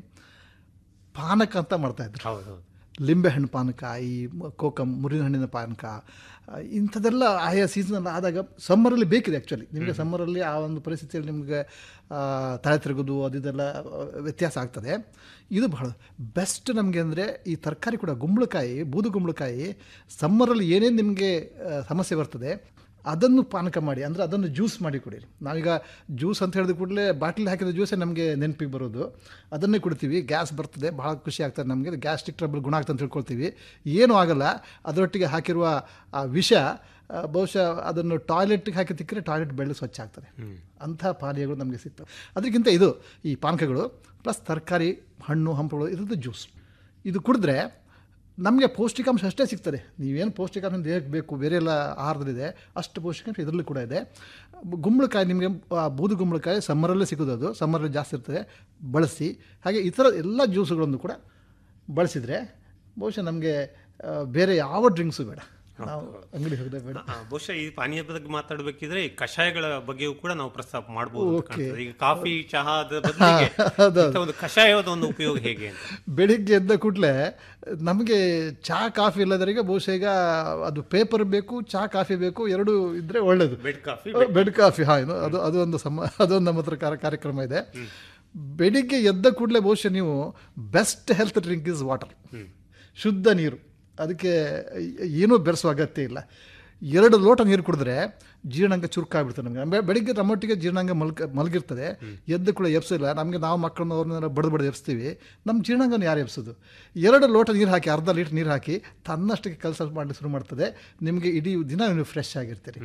ಪಾನಕ ಅಂತ ಮಾಡ್ತಾ ಇದ್ರು ಹೌದು ಲಿಂಬೆಹಣ್ಣು ಪಾನಕ ಈ ಮ- ಕೋಕಂ ಮುರಿನ ಹಣ್ಣಿನ ಪಾನಕ ಆ, ಇಂಥದ್ದೆಲ್ಲ ಆಯಾ ಸೀಸನ್ ಆದಾಗ ಸಮ್ಮರಲ್ಲಿ ಬೇಕಿದೆ ಆ್ಯಕ್ಚುಲಿ ನಿಮಗೆ ಸಮ್ಮರಲ್ಲಿ ಆ ಒಂದು ಪರಿಸ್ಥಿತಿಯಲ್ಲಿ ನಿಮಗೆ ಆ, ತಲೆ ತಿರುಗೋದು ಅದಿದೆಲ್ಲ ಆ, ವ್ಯತ್ಯಾಸ ಆಗ್ತದೆ ಇದು ಬಹಳ ಬೆಸ್ಟ್ ನಮಗೆ ಅಂದರೆ ಈ ತರಕಾರಿ ಕೂಡ ಗುಂಬಳಕಾಯಿ ಬೂದು ಗುಂಬಳಕಾಯಿ ಸಮ್ಮರಲ್ಲಿ ಏನೇನು ನಿಮಗೆ ಆ, ಸಮಸ್ಯೆ ಬರ್ತದೆ ಅದನ್ನು ಪಾನಕ ಮಾಡಿ ಅಂದರೆ ಅದನ್ನು ಜ್ಯೂಸ್ ಮಾಡಿ ಕುಡೀರಿ ನಾವೀಗ ಜ್ಯೂಸ್ ಅಂತ ಹೇಳಿದ ಕೂಡಲೇ ಬಾಟ್ಲಿ ಹಾಕಿದ ಜ್ಯೂಸೇ ನಮಗೆ ನೆನಪಿಗೆ ಬರೋದು ಅದನ್ನೇ ಕುಡಿತೀವಿ ಗ್ಯಾಸ್ ಬರ್ತದೆ ಭಾಳ ಖುಷಿ ಆಗ್ತದೆ ನಮಗೆ ಗ್ಯಾಸ್ಟ್ರಿಕ್ ಟ್ರಬಲ್ ಗುಣ ಆಗ್ತದೆ ಅಂತ ತಿಳ್ಕೊಳ್ತೀವಿ ಏನೂ ಆಗಲ್ಲ ಅದರೊಟ್ಟಿಗೆ ಹಾಕಿರುವ ಆ ವಿಷ ಆ, ಬಹುಶಃ ಅದನ್ನು ಟಾಯ್ಲೆಟ್ಗೆ ಹಾಕಿ ತಿಕ್ಕರೆ ಟಾಯ್ಲೆಟ್ ಬೆಳ್ಳಿ ಸ್ವಚ್ಛ ಆಗ್ತದೆ ಅಂಥ ಪಾನೀಯಗಳು ನಮಗೆ ಸಿಗ್ತವೆ ಅದಕ್ಕಿಂತ ಇದು ಈ ಪಾನಕಗಳು ಪ್ಲಸ್ ತರಕಾರಿ ಹಣ್ಣು ಹಂಪಗಳು ಇರೋದು ಜ್ಯೂಸ್ ಇದು ಕುಡಿದ್ರೆ ನಮಗೆ ಪೌಷ್ಟಿಕಾಂಶ ಅಷ್ಟೇ ಸಿಗ್ತದೆ ನೀವೇನು ಪೌಷ್ಟಿಕಾಂಶ ದೇಹಕ್ಕೆ ಬೇಕು ಬೇರೆ ಎಲ್ಲ ಆಹಾರದಲ್ಲಿದೆ ಅಷ್ಟು ಪೌಷ್ಟಿಕಾಂಶ ಇದರಲ್ಲಿ ಕೂಡ ಇದೆ ಗುಂಬಳಕಾಯಿ ನಿಮಗೆ ಆ, ಬೂದು ಗುಂಬಳಕಾಯಿ ಸಮ್ಮರಲ್ಲೇ ಸಿಗೋದು ಅದು ಸಮ್ಮರಲ್ಲಿ ಜಾಸ್ತಿ ಇರ್ತದೆ ಬಳಸಿ ಹಾಗೆ ಇತರ ಎಲ್ಲ ಜ್ಯೂಸುಗಳನ್ನು ಕೂಡ ಬಳಸಿದರೆ ಬಹುಶಃ ನಮಗೆ ಆ, ಬೇರೆ ಯಾವ ಡ್ರಿಂಕ್ಸು ಬೇಡ ನಾವು ಅಂಗಡಿ ಹೋಗದೆ ಬೇಡ ಆ, ಬಹುಶಃ ಈ ಪಾನೀಯ ಬಗ್ಗೆ ಮಾತಾಡಬೇಕಿದ್ರೆ ಈ ಕಷಾಯಗಳ ಬಗ್ಗೆಯೂ ಕೂಡ ನಾವು ಪ್ರಸ್ತಾಪ ಮಾಡಬಹುದು ಅಂತ Okay. ಕಾಣ್ತದೆ. ಈಗ ಕಾಫಿ ಚಹಾದ ಬದಲಿಗೆ ಹೌದೌದು. ಇಂಥ ಒಂದು ಕಷಾಯದ ಒಂದು ಉಪಯೋಗ ಹೇಗೆ ಅಂತ ಬೆಳಿಗ್ಗೆ ಎದ್ದ ಕೂಡಲೇ ನಮಗೆ ಚಹಾ ಕಾಫಿ ಇಲ್ಲದರಿಗೆ ಬಹುಶಃ ಈಗ ಅದು ಪೇಪರ್ ಬೇಕು ಚಹಾ ಕಾಫಿ ಬೇಕು ಎರಡು ಇದ್ರೆ ಒಳ್ಳೇದು ಬೆಡ್ ಕಾಫಿ ಬೆಡ್ ಕಾಫಿ ಹಾ ಏನು ಅದು ಅದು ಒಂದು ಸಮ ಅದೊಂದು ನಮ್ಮ ಹತ್ರ ಕಾರ್ಯ- ಕಾರ್ಯಕ್ರಮ ಇದೆ ಬೆಳಿಗ್ಗೆ ಎದ್ದ ಕೂಡಲೇ ಬಹುಶಃ ನೀವು best health drink is water ಶುದ್ಧ ನೀರು ಅದಕ್ಕೆ ಏನೂ ಬೆರೆಸುವ ಅಗತ್ಯ ಇಲ್ಲ ಎರಡು ಲೋಟ ನೀರು ಕುಡಿದ್ರೆ ಜೀರ್ಣಾಂಗ ಚುರುಕಾಗ್ಬಿಡ್ತದೆ ನಮಗೆ ಬೆ- ಬೆಳಿಗ್ಗೆ ನಮ್ಮೊಟ್ಟಿಗೆ ಜೀರ್ಣಾಂಗ ಮಲ್ಕ ಮಲಗಿರ್ತದೆ ಎದ್ದು ಕೂಡ ಎಬ್ಸಿಲ್ಲ ನಮಗೆ ನಾವು ಮಕ್ಕಳನ್ನ ಅವ್ರನ್ನ ಬಡ್ದು ಬಡ್ದು ಎಬ್ಸ್ತೀವಿ ನಮ್ಮ ಜೀರ್ಣಾಂಗನ ಯಾರು ಎಬ್ಸೋದು ಎರಡು ಲೋಟ ನೀರು ಹಾಕಿ ಅರ್ಧ ಲೀಟರ್ ನೀರು ಹಾಕಿ ತನ್ನಷ್ಟಕ್ಕೆ ಕೆಲಸ ಮಾಡಲಿಕ್ಕೆ ಶುರು ಮಾಡ್ತದೆ ನಿಮಗೆ ಇಡೀ ದಿನ ನೀವು ಫ್ರೆಶ್ ಆಗಿರ್ತೀರಿ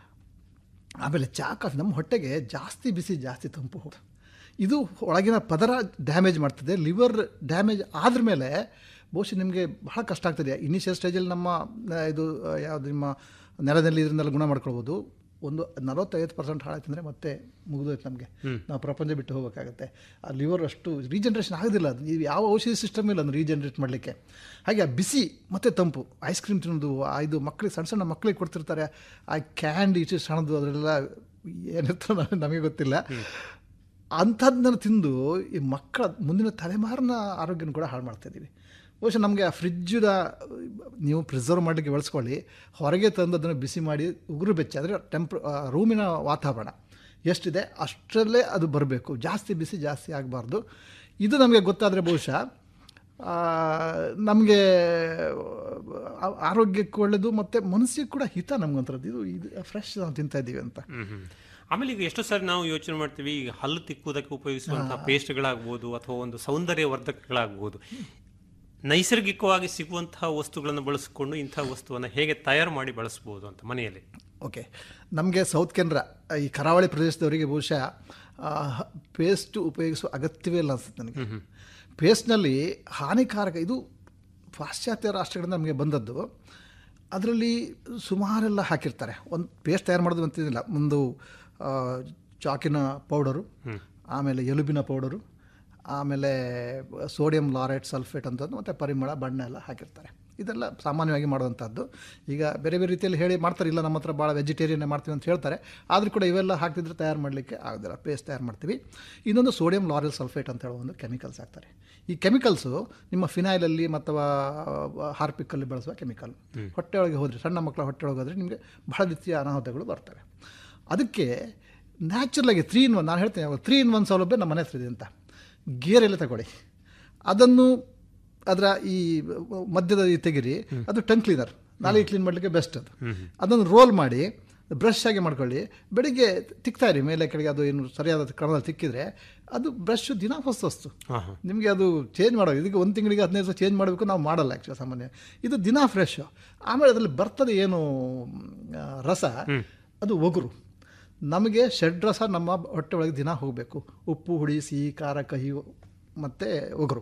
ಆಮೇಲೆ ಚಹಾ ಕಾಫಿ ನಮ್ಮ ಹೊಟ್ಟೆಗೆ ಜಾಸ್ತಿ ಬಿಸಿ ಜಾಸ್ತಿ ತಂಪು ಹೋಗುತ್ತೆ ಇದು ಒಳಗಿನ ಪದರ ಡ್ಯಾಮೇಜ್ ಮಾಡ್ತದೆ ಲಿವರ್ ಡ್ಯಾಮೇಜ್ ಆದ್ರ ಮೇಲೆ ಬಹುಶಃ ನಿಮಗೆ ಬಹಳ ಕಷ್ಟ ಆಗ್ತದೆ ಇನಿಷಿಯಲ್ ಸ್ಟೇಜಲ್ಲಿ ನಮ್ಮ ಆ, ಇದು ಆ, ಯಾವುದು ನಿಮ್ಮ ನೆಲದಲ್ಲಿ ಇದನ್ನೆಲ್ಲ ಗುಣ ಮಾಡ್ಕೊಳ್ಬೋದು ಒಂದು ನಲವತ್ತೈವತ್ತು ಪರ್ಸೆಂಟ್ ಹಾಳಾಯ್ತಂದರೆ ಮತ್ತೆ ಮುಗಿದೋಯ್ತು ನಮಗೆ ನಾವು ಪ್ರಪಂಚ ಬಿಟ್ಟು ಹೋಗಬೇಕಾಗುತ್ತೆ ಆ ಲಿವರ್ ಅಷ್ಟು ರೀಜನ್ರೇಷನ್ ಆಗೋದಿಲ್ಲ ಅದು ನೀವು ಯಾವ ಔಷಧಿ ಸಿಸ್ಟಮ್ ಇಲ್ಲ ಅದನ್ನು ರೀಜನ್ರೇಟ್ ಮಾಡಲಿಕ್ಕೆ ಹಾಗೆ ಆ ಬಿಸಿ ಮತ್ತು ತಂಪು ಐಸ್ ಕ್ರೀಮ್ ತಿನ್ನೋದು ಆ ಇದು ಮಕ್ಕಳಿಗೆ ಸಣ್ಣ ಸಣ್ಣ ಮಕ್ಕಳಿಗೆ ಕೊಡ್ತಿರ್ತಾರೆ ಆ ಕ್ಯಾಂಡಿ ಇಷ್ಟು ಸಣ್ಣದು ಅದರೆಲ್ಲ ಏನಿರ್ತೋ ನಮಗೆ ಗೊತ್ತಿಲ್ಲ ಅಂಥದ್ದನ್ನ ತಿಂದು ಈ ಮಕ್ಕಳ ಮುಂದಿನ ತಲೆಮಾರಿನ ಆರೋಗ್ಯನ ಕೂಡ ಹಾಳು ಮಾಡ್ತಾ ಇದ್ದೀವಿ ಬಹುಶಃ ನಮಗೆ ಆ ಫ್ರಿಜ್ಜದ ನೀವು ಪ್ರಿಸರ್ವ್ ಮಾಡಲಿಕ್ಕೆ ಬಳಸ್ಕೊಳ್ಳಿ ಹೊರಗೆ ತಂದು ಅದನ್ನು ಬಿಸಿ ಮಾಡಿ ಉಗುರು ಬೆಚ್ಚ ಅಂದರೆ ಟೆಂಪ್ರ ರೂಮಿನ ವಾತಾವರಣ ಎಷ್ಟಿದೆ ಅಷ್ಟರಲ್ಲೇ ಅದು ಬರಬೇಕು ಜಾಸ್ತಿ ಬಿಸಿ ಜಾಸ್ತಿ ಆಗಬಾರ್ದು ಇದು ನಮಗೆ ಗೊತ್ತಾದರೆ ಬಹುಶಃ ನಮಗೆ ಆರೋಗ್ಯಕ್ಕೆ ಒಳ್ಳೆಯದು ಮತ್ತು ಮನಸ್ಸಿಗೆ ಕೂಡ ಹಿತ ನಮಗೊಂಥರದ್ದು ಇದು ಇದು ಫ್ರೆಶ್ ನಾವು ತಿಂತಾ ಇದ್ದೀವಿ ಅಂತ ಆಮೇಲೆ ಈಗ ಎಷ್ಟೋ ಸಾರಿ ನಾವು ಯೋಚನೆ ಮಾಡ್ತೀವಿ ಈಗ ಹಲ್ಲು ತಿಕ್ಕುವುದಕ್ಕೆ ಉಪಯೋಗಿಸುವಂತಹ ಪೇಸ್ಟ್ಗಳಾಗ್ಬೋದು ಅಥವಾ ಒಂದು ಸೌಂದರ್ಯ ವರ್ಧಕಗಳಾಗ್ಬೋದು ನೈಸರ್ಗಿಕವಾಗಿ ಸಿಗುವಂತಹ ವಸ್ತುಗಳನ್ನು ಬಳಸಿಕೊಂಡು ಇಂತಹ ವಸ್ತುವನ್ನು ಹೇಗೆ ತಯಾರು ಮಾಡಿ ಬಳಸ್ಬೋದು ಅಂತ ಮನೆಯಲ್ಲಿ ಓಕೆ ನಮಗೆ ಸೌತ್ ಕೆನರಾ ಈ ಕರಾವಳಿ ಪ್ರದೇಶದವರಿಗೆ ಬಹುಶಃ ಪೇಸ್ಟ್ ಉಪಯೋಗಿಸುವ ಅಗತ್ಯವೇ ಇಲ್ಲ ಅನ್ಸುತ್ತೆ ನನಗೆ ಪೇಸ್ಟ್ನಲ್ಲಿ ಹಾನಿಕಾರಕ ಇದು ಪಾಶ್ಚಾತ್ಯ ರಾಷ್ಟ್ರಗಳಿಂದ ನಮಗೆ ಬಂದದ್ದು ಅದರಲ್ಲಿ ಸುಮಾರೆಲ್ಲ ಹಾಕಿರ್ತಾರೆ ಒಂದು ಪೇಸ್ಟ್ ತಯಾರು ಮಾಡೋದು ಅಂತಿದ್ದಿಲ್ಲ ಒಂದು ಆ, ಚಾಕಿನ ಪೌಡರು ಆಮೇಲೆ ಎಲುಬಿನ ಪೌಡರು ಆಮೇಲೆ ಸೋಡಿಯಂ ಲಾರೈಟ್ ಸಲ್ಫೇಟ್ ಅಂತಂದು ಮತ್ತು ಪರಿಮಳ ಬಣ್ಣ ಎಲ್ಲ ಹಾಕಿರ್ತಾರೆ ಇದೆಲ್ಲ ಸಾಮಾನ್ಯವಾಗಿ ಮಾಡುವಂಥದ್ದು ಈಗ ಬೇರೆ ಬೇರೆ ರೀತಿಯಲ್ಲಿ ಹೇಳಿ ಮಾಡ್ತಾರೆ ಇಲ್ಲ ನಮ್ಮ ಹತ್ರ ಭಾಳ ವೆಜಿಟೇರಿಯನ್ನೇ ಮಾಡ್ತೀವಿ ಅಂತ ಹೇಳ್ತಾರೆ ಆದರೂ ಕೂಡ ಇವೆಲ್ಲ ಹಾಕ್ತಿದ್ರೆ ತಯಾರು ಮಾಡಲಿಕ್ಕೆ ಆಗೋದಿಲ್ಲ ಪೇಸ್ಟ್ ತಯಾರು ಮಾಡ್ತೀವಿ ಇನ್ನೊಂದು ಸೋಡಿಯಂ ಲಾರೆಲ್ ಸಲ್ಫೇಟ್ ಅಂತ ಹೇಳೋ ಒಂದು ಕೆಮಿಕಲ್ಸ್ ಹಾಕ್ತಾರೆ ಈ ಕೆಮಿಕಲ್ಸು ನಿಮ್ಮ ಫಿನೈಲಲ್ಲಿ ಅಥವಾ ಹಾರ್ಪಿಕ್ಕಲ್ಲಿ ಬಳಸುವ ಕೆಮಿಕಲ್ ಹೊಟ್ಟೆ ಒಳಗೆ ಹೋದರೆ ಸಣ್ಣ ಮಕ್ಕಳ ಹೊಟ್ಟೆ ಒಳಗೆ ಹೋದರೆ ನಿಮಗೆ ಬಹಳ ರೀತಿಯ ಅನಾಹುತಗಳು ಬರ್ತವೆ ಅದಕ್ಕೆ ನ್ಯಾಚುರಲಾಗಿ ತ್ರೀ ಇನ್ ಒನ್ ನಾನು ಹೇಳ್ತೇನೆ ತ್ರೀ ಇನ್ ಒನ್ ಸೌಲಭ್ಯ ನಮ್ಮ ಮನೆ ಹತ್ರ ಇದೆ ಅಂತ ಗೇರೆಲ್ಲ ತಗೊಳ್ಳಿ ಅದನ್ನು ಅದರ ಈ ಮಧ್ಯದ ಈ ತೆಗಿರಿ ಅದು ಟಂಗ್ ಕ್ಲೀನರ್ ನಾಲಿಗೆ ಕ್ಲೀನ್ ಮಾಡಲಿಕ್ಕೆ ಬೆಸ್ಟ್ ಅದು ಅದನ್ನು ರೋಲ್ ಮಾಡಿ ಬ್ರಷ್ ಆಗಿ ಮಾಡ್ಕೊಳ್ಳಿ ಬೆಳಿಗ್ಗೆ ತಿಕ್ತಾ ಇರಿ ಮೇಲೆ ಕೆಳಗೆ ಅದು ಏನು ಸರಿಯಾದ ಕ್ರಮದಲ್ಲಿ ತಿಕ್ಕಿದ್ರೆ ಅದು ಬ್ರಷ್ ದಿನ ಹೊಸ ವಸ್ತು ನಿಮಗೆ ಅದು ಚೇಂಜ್ ಮಾಡೋ ಇದಕ್ಕೆ ಒಂದು ತಿಂಗಳಿಗೆ ಹದಿನೈದು ದಿವಸ ಚೇಂಜ್ ಮಾಡಬೇಕು ನಾವು ಮಾಡಲ್ಲ ಆ್ಯಕ್ಚುಲಿ ಸಾಮಾನ್ಯ ಇದು ದಿನ ಫ್ರೆಶ್ ಆಮೇಲೆ ಅದರಲ್ಲಿ ಬರ್ತದೆ ಏನು ಆ, ರಸ ಅದು ಒಗುರು ನಮಗೆ ಷಡ್ರಸ ನಮ್ಮ ಹೊಟ್ಟೆ ಒಳಗೆ ದಿನ ಹೋಗಬೇಕು ಉಪ್ಪು ಹುಳಿ ಸಿಹಿ ಖಾರ ಕಹಿ ಮತ್ತು ಒಗರು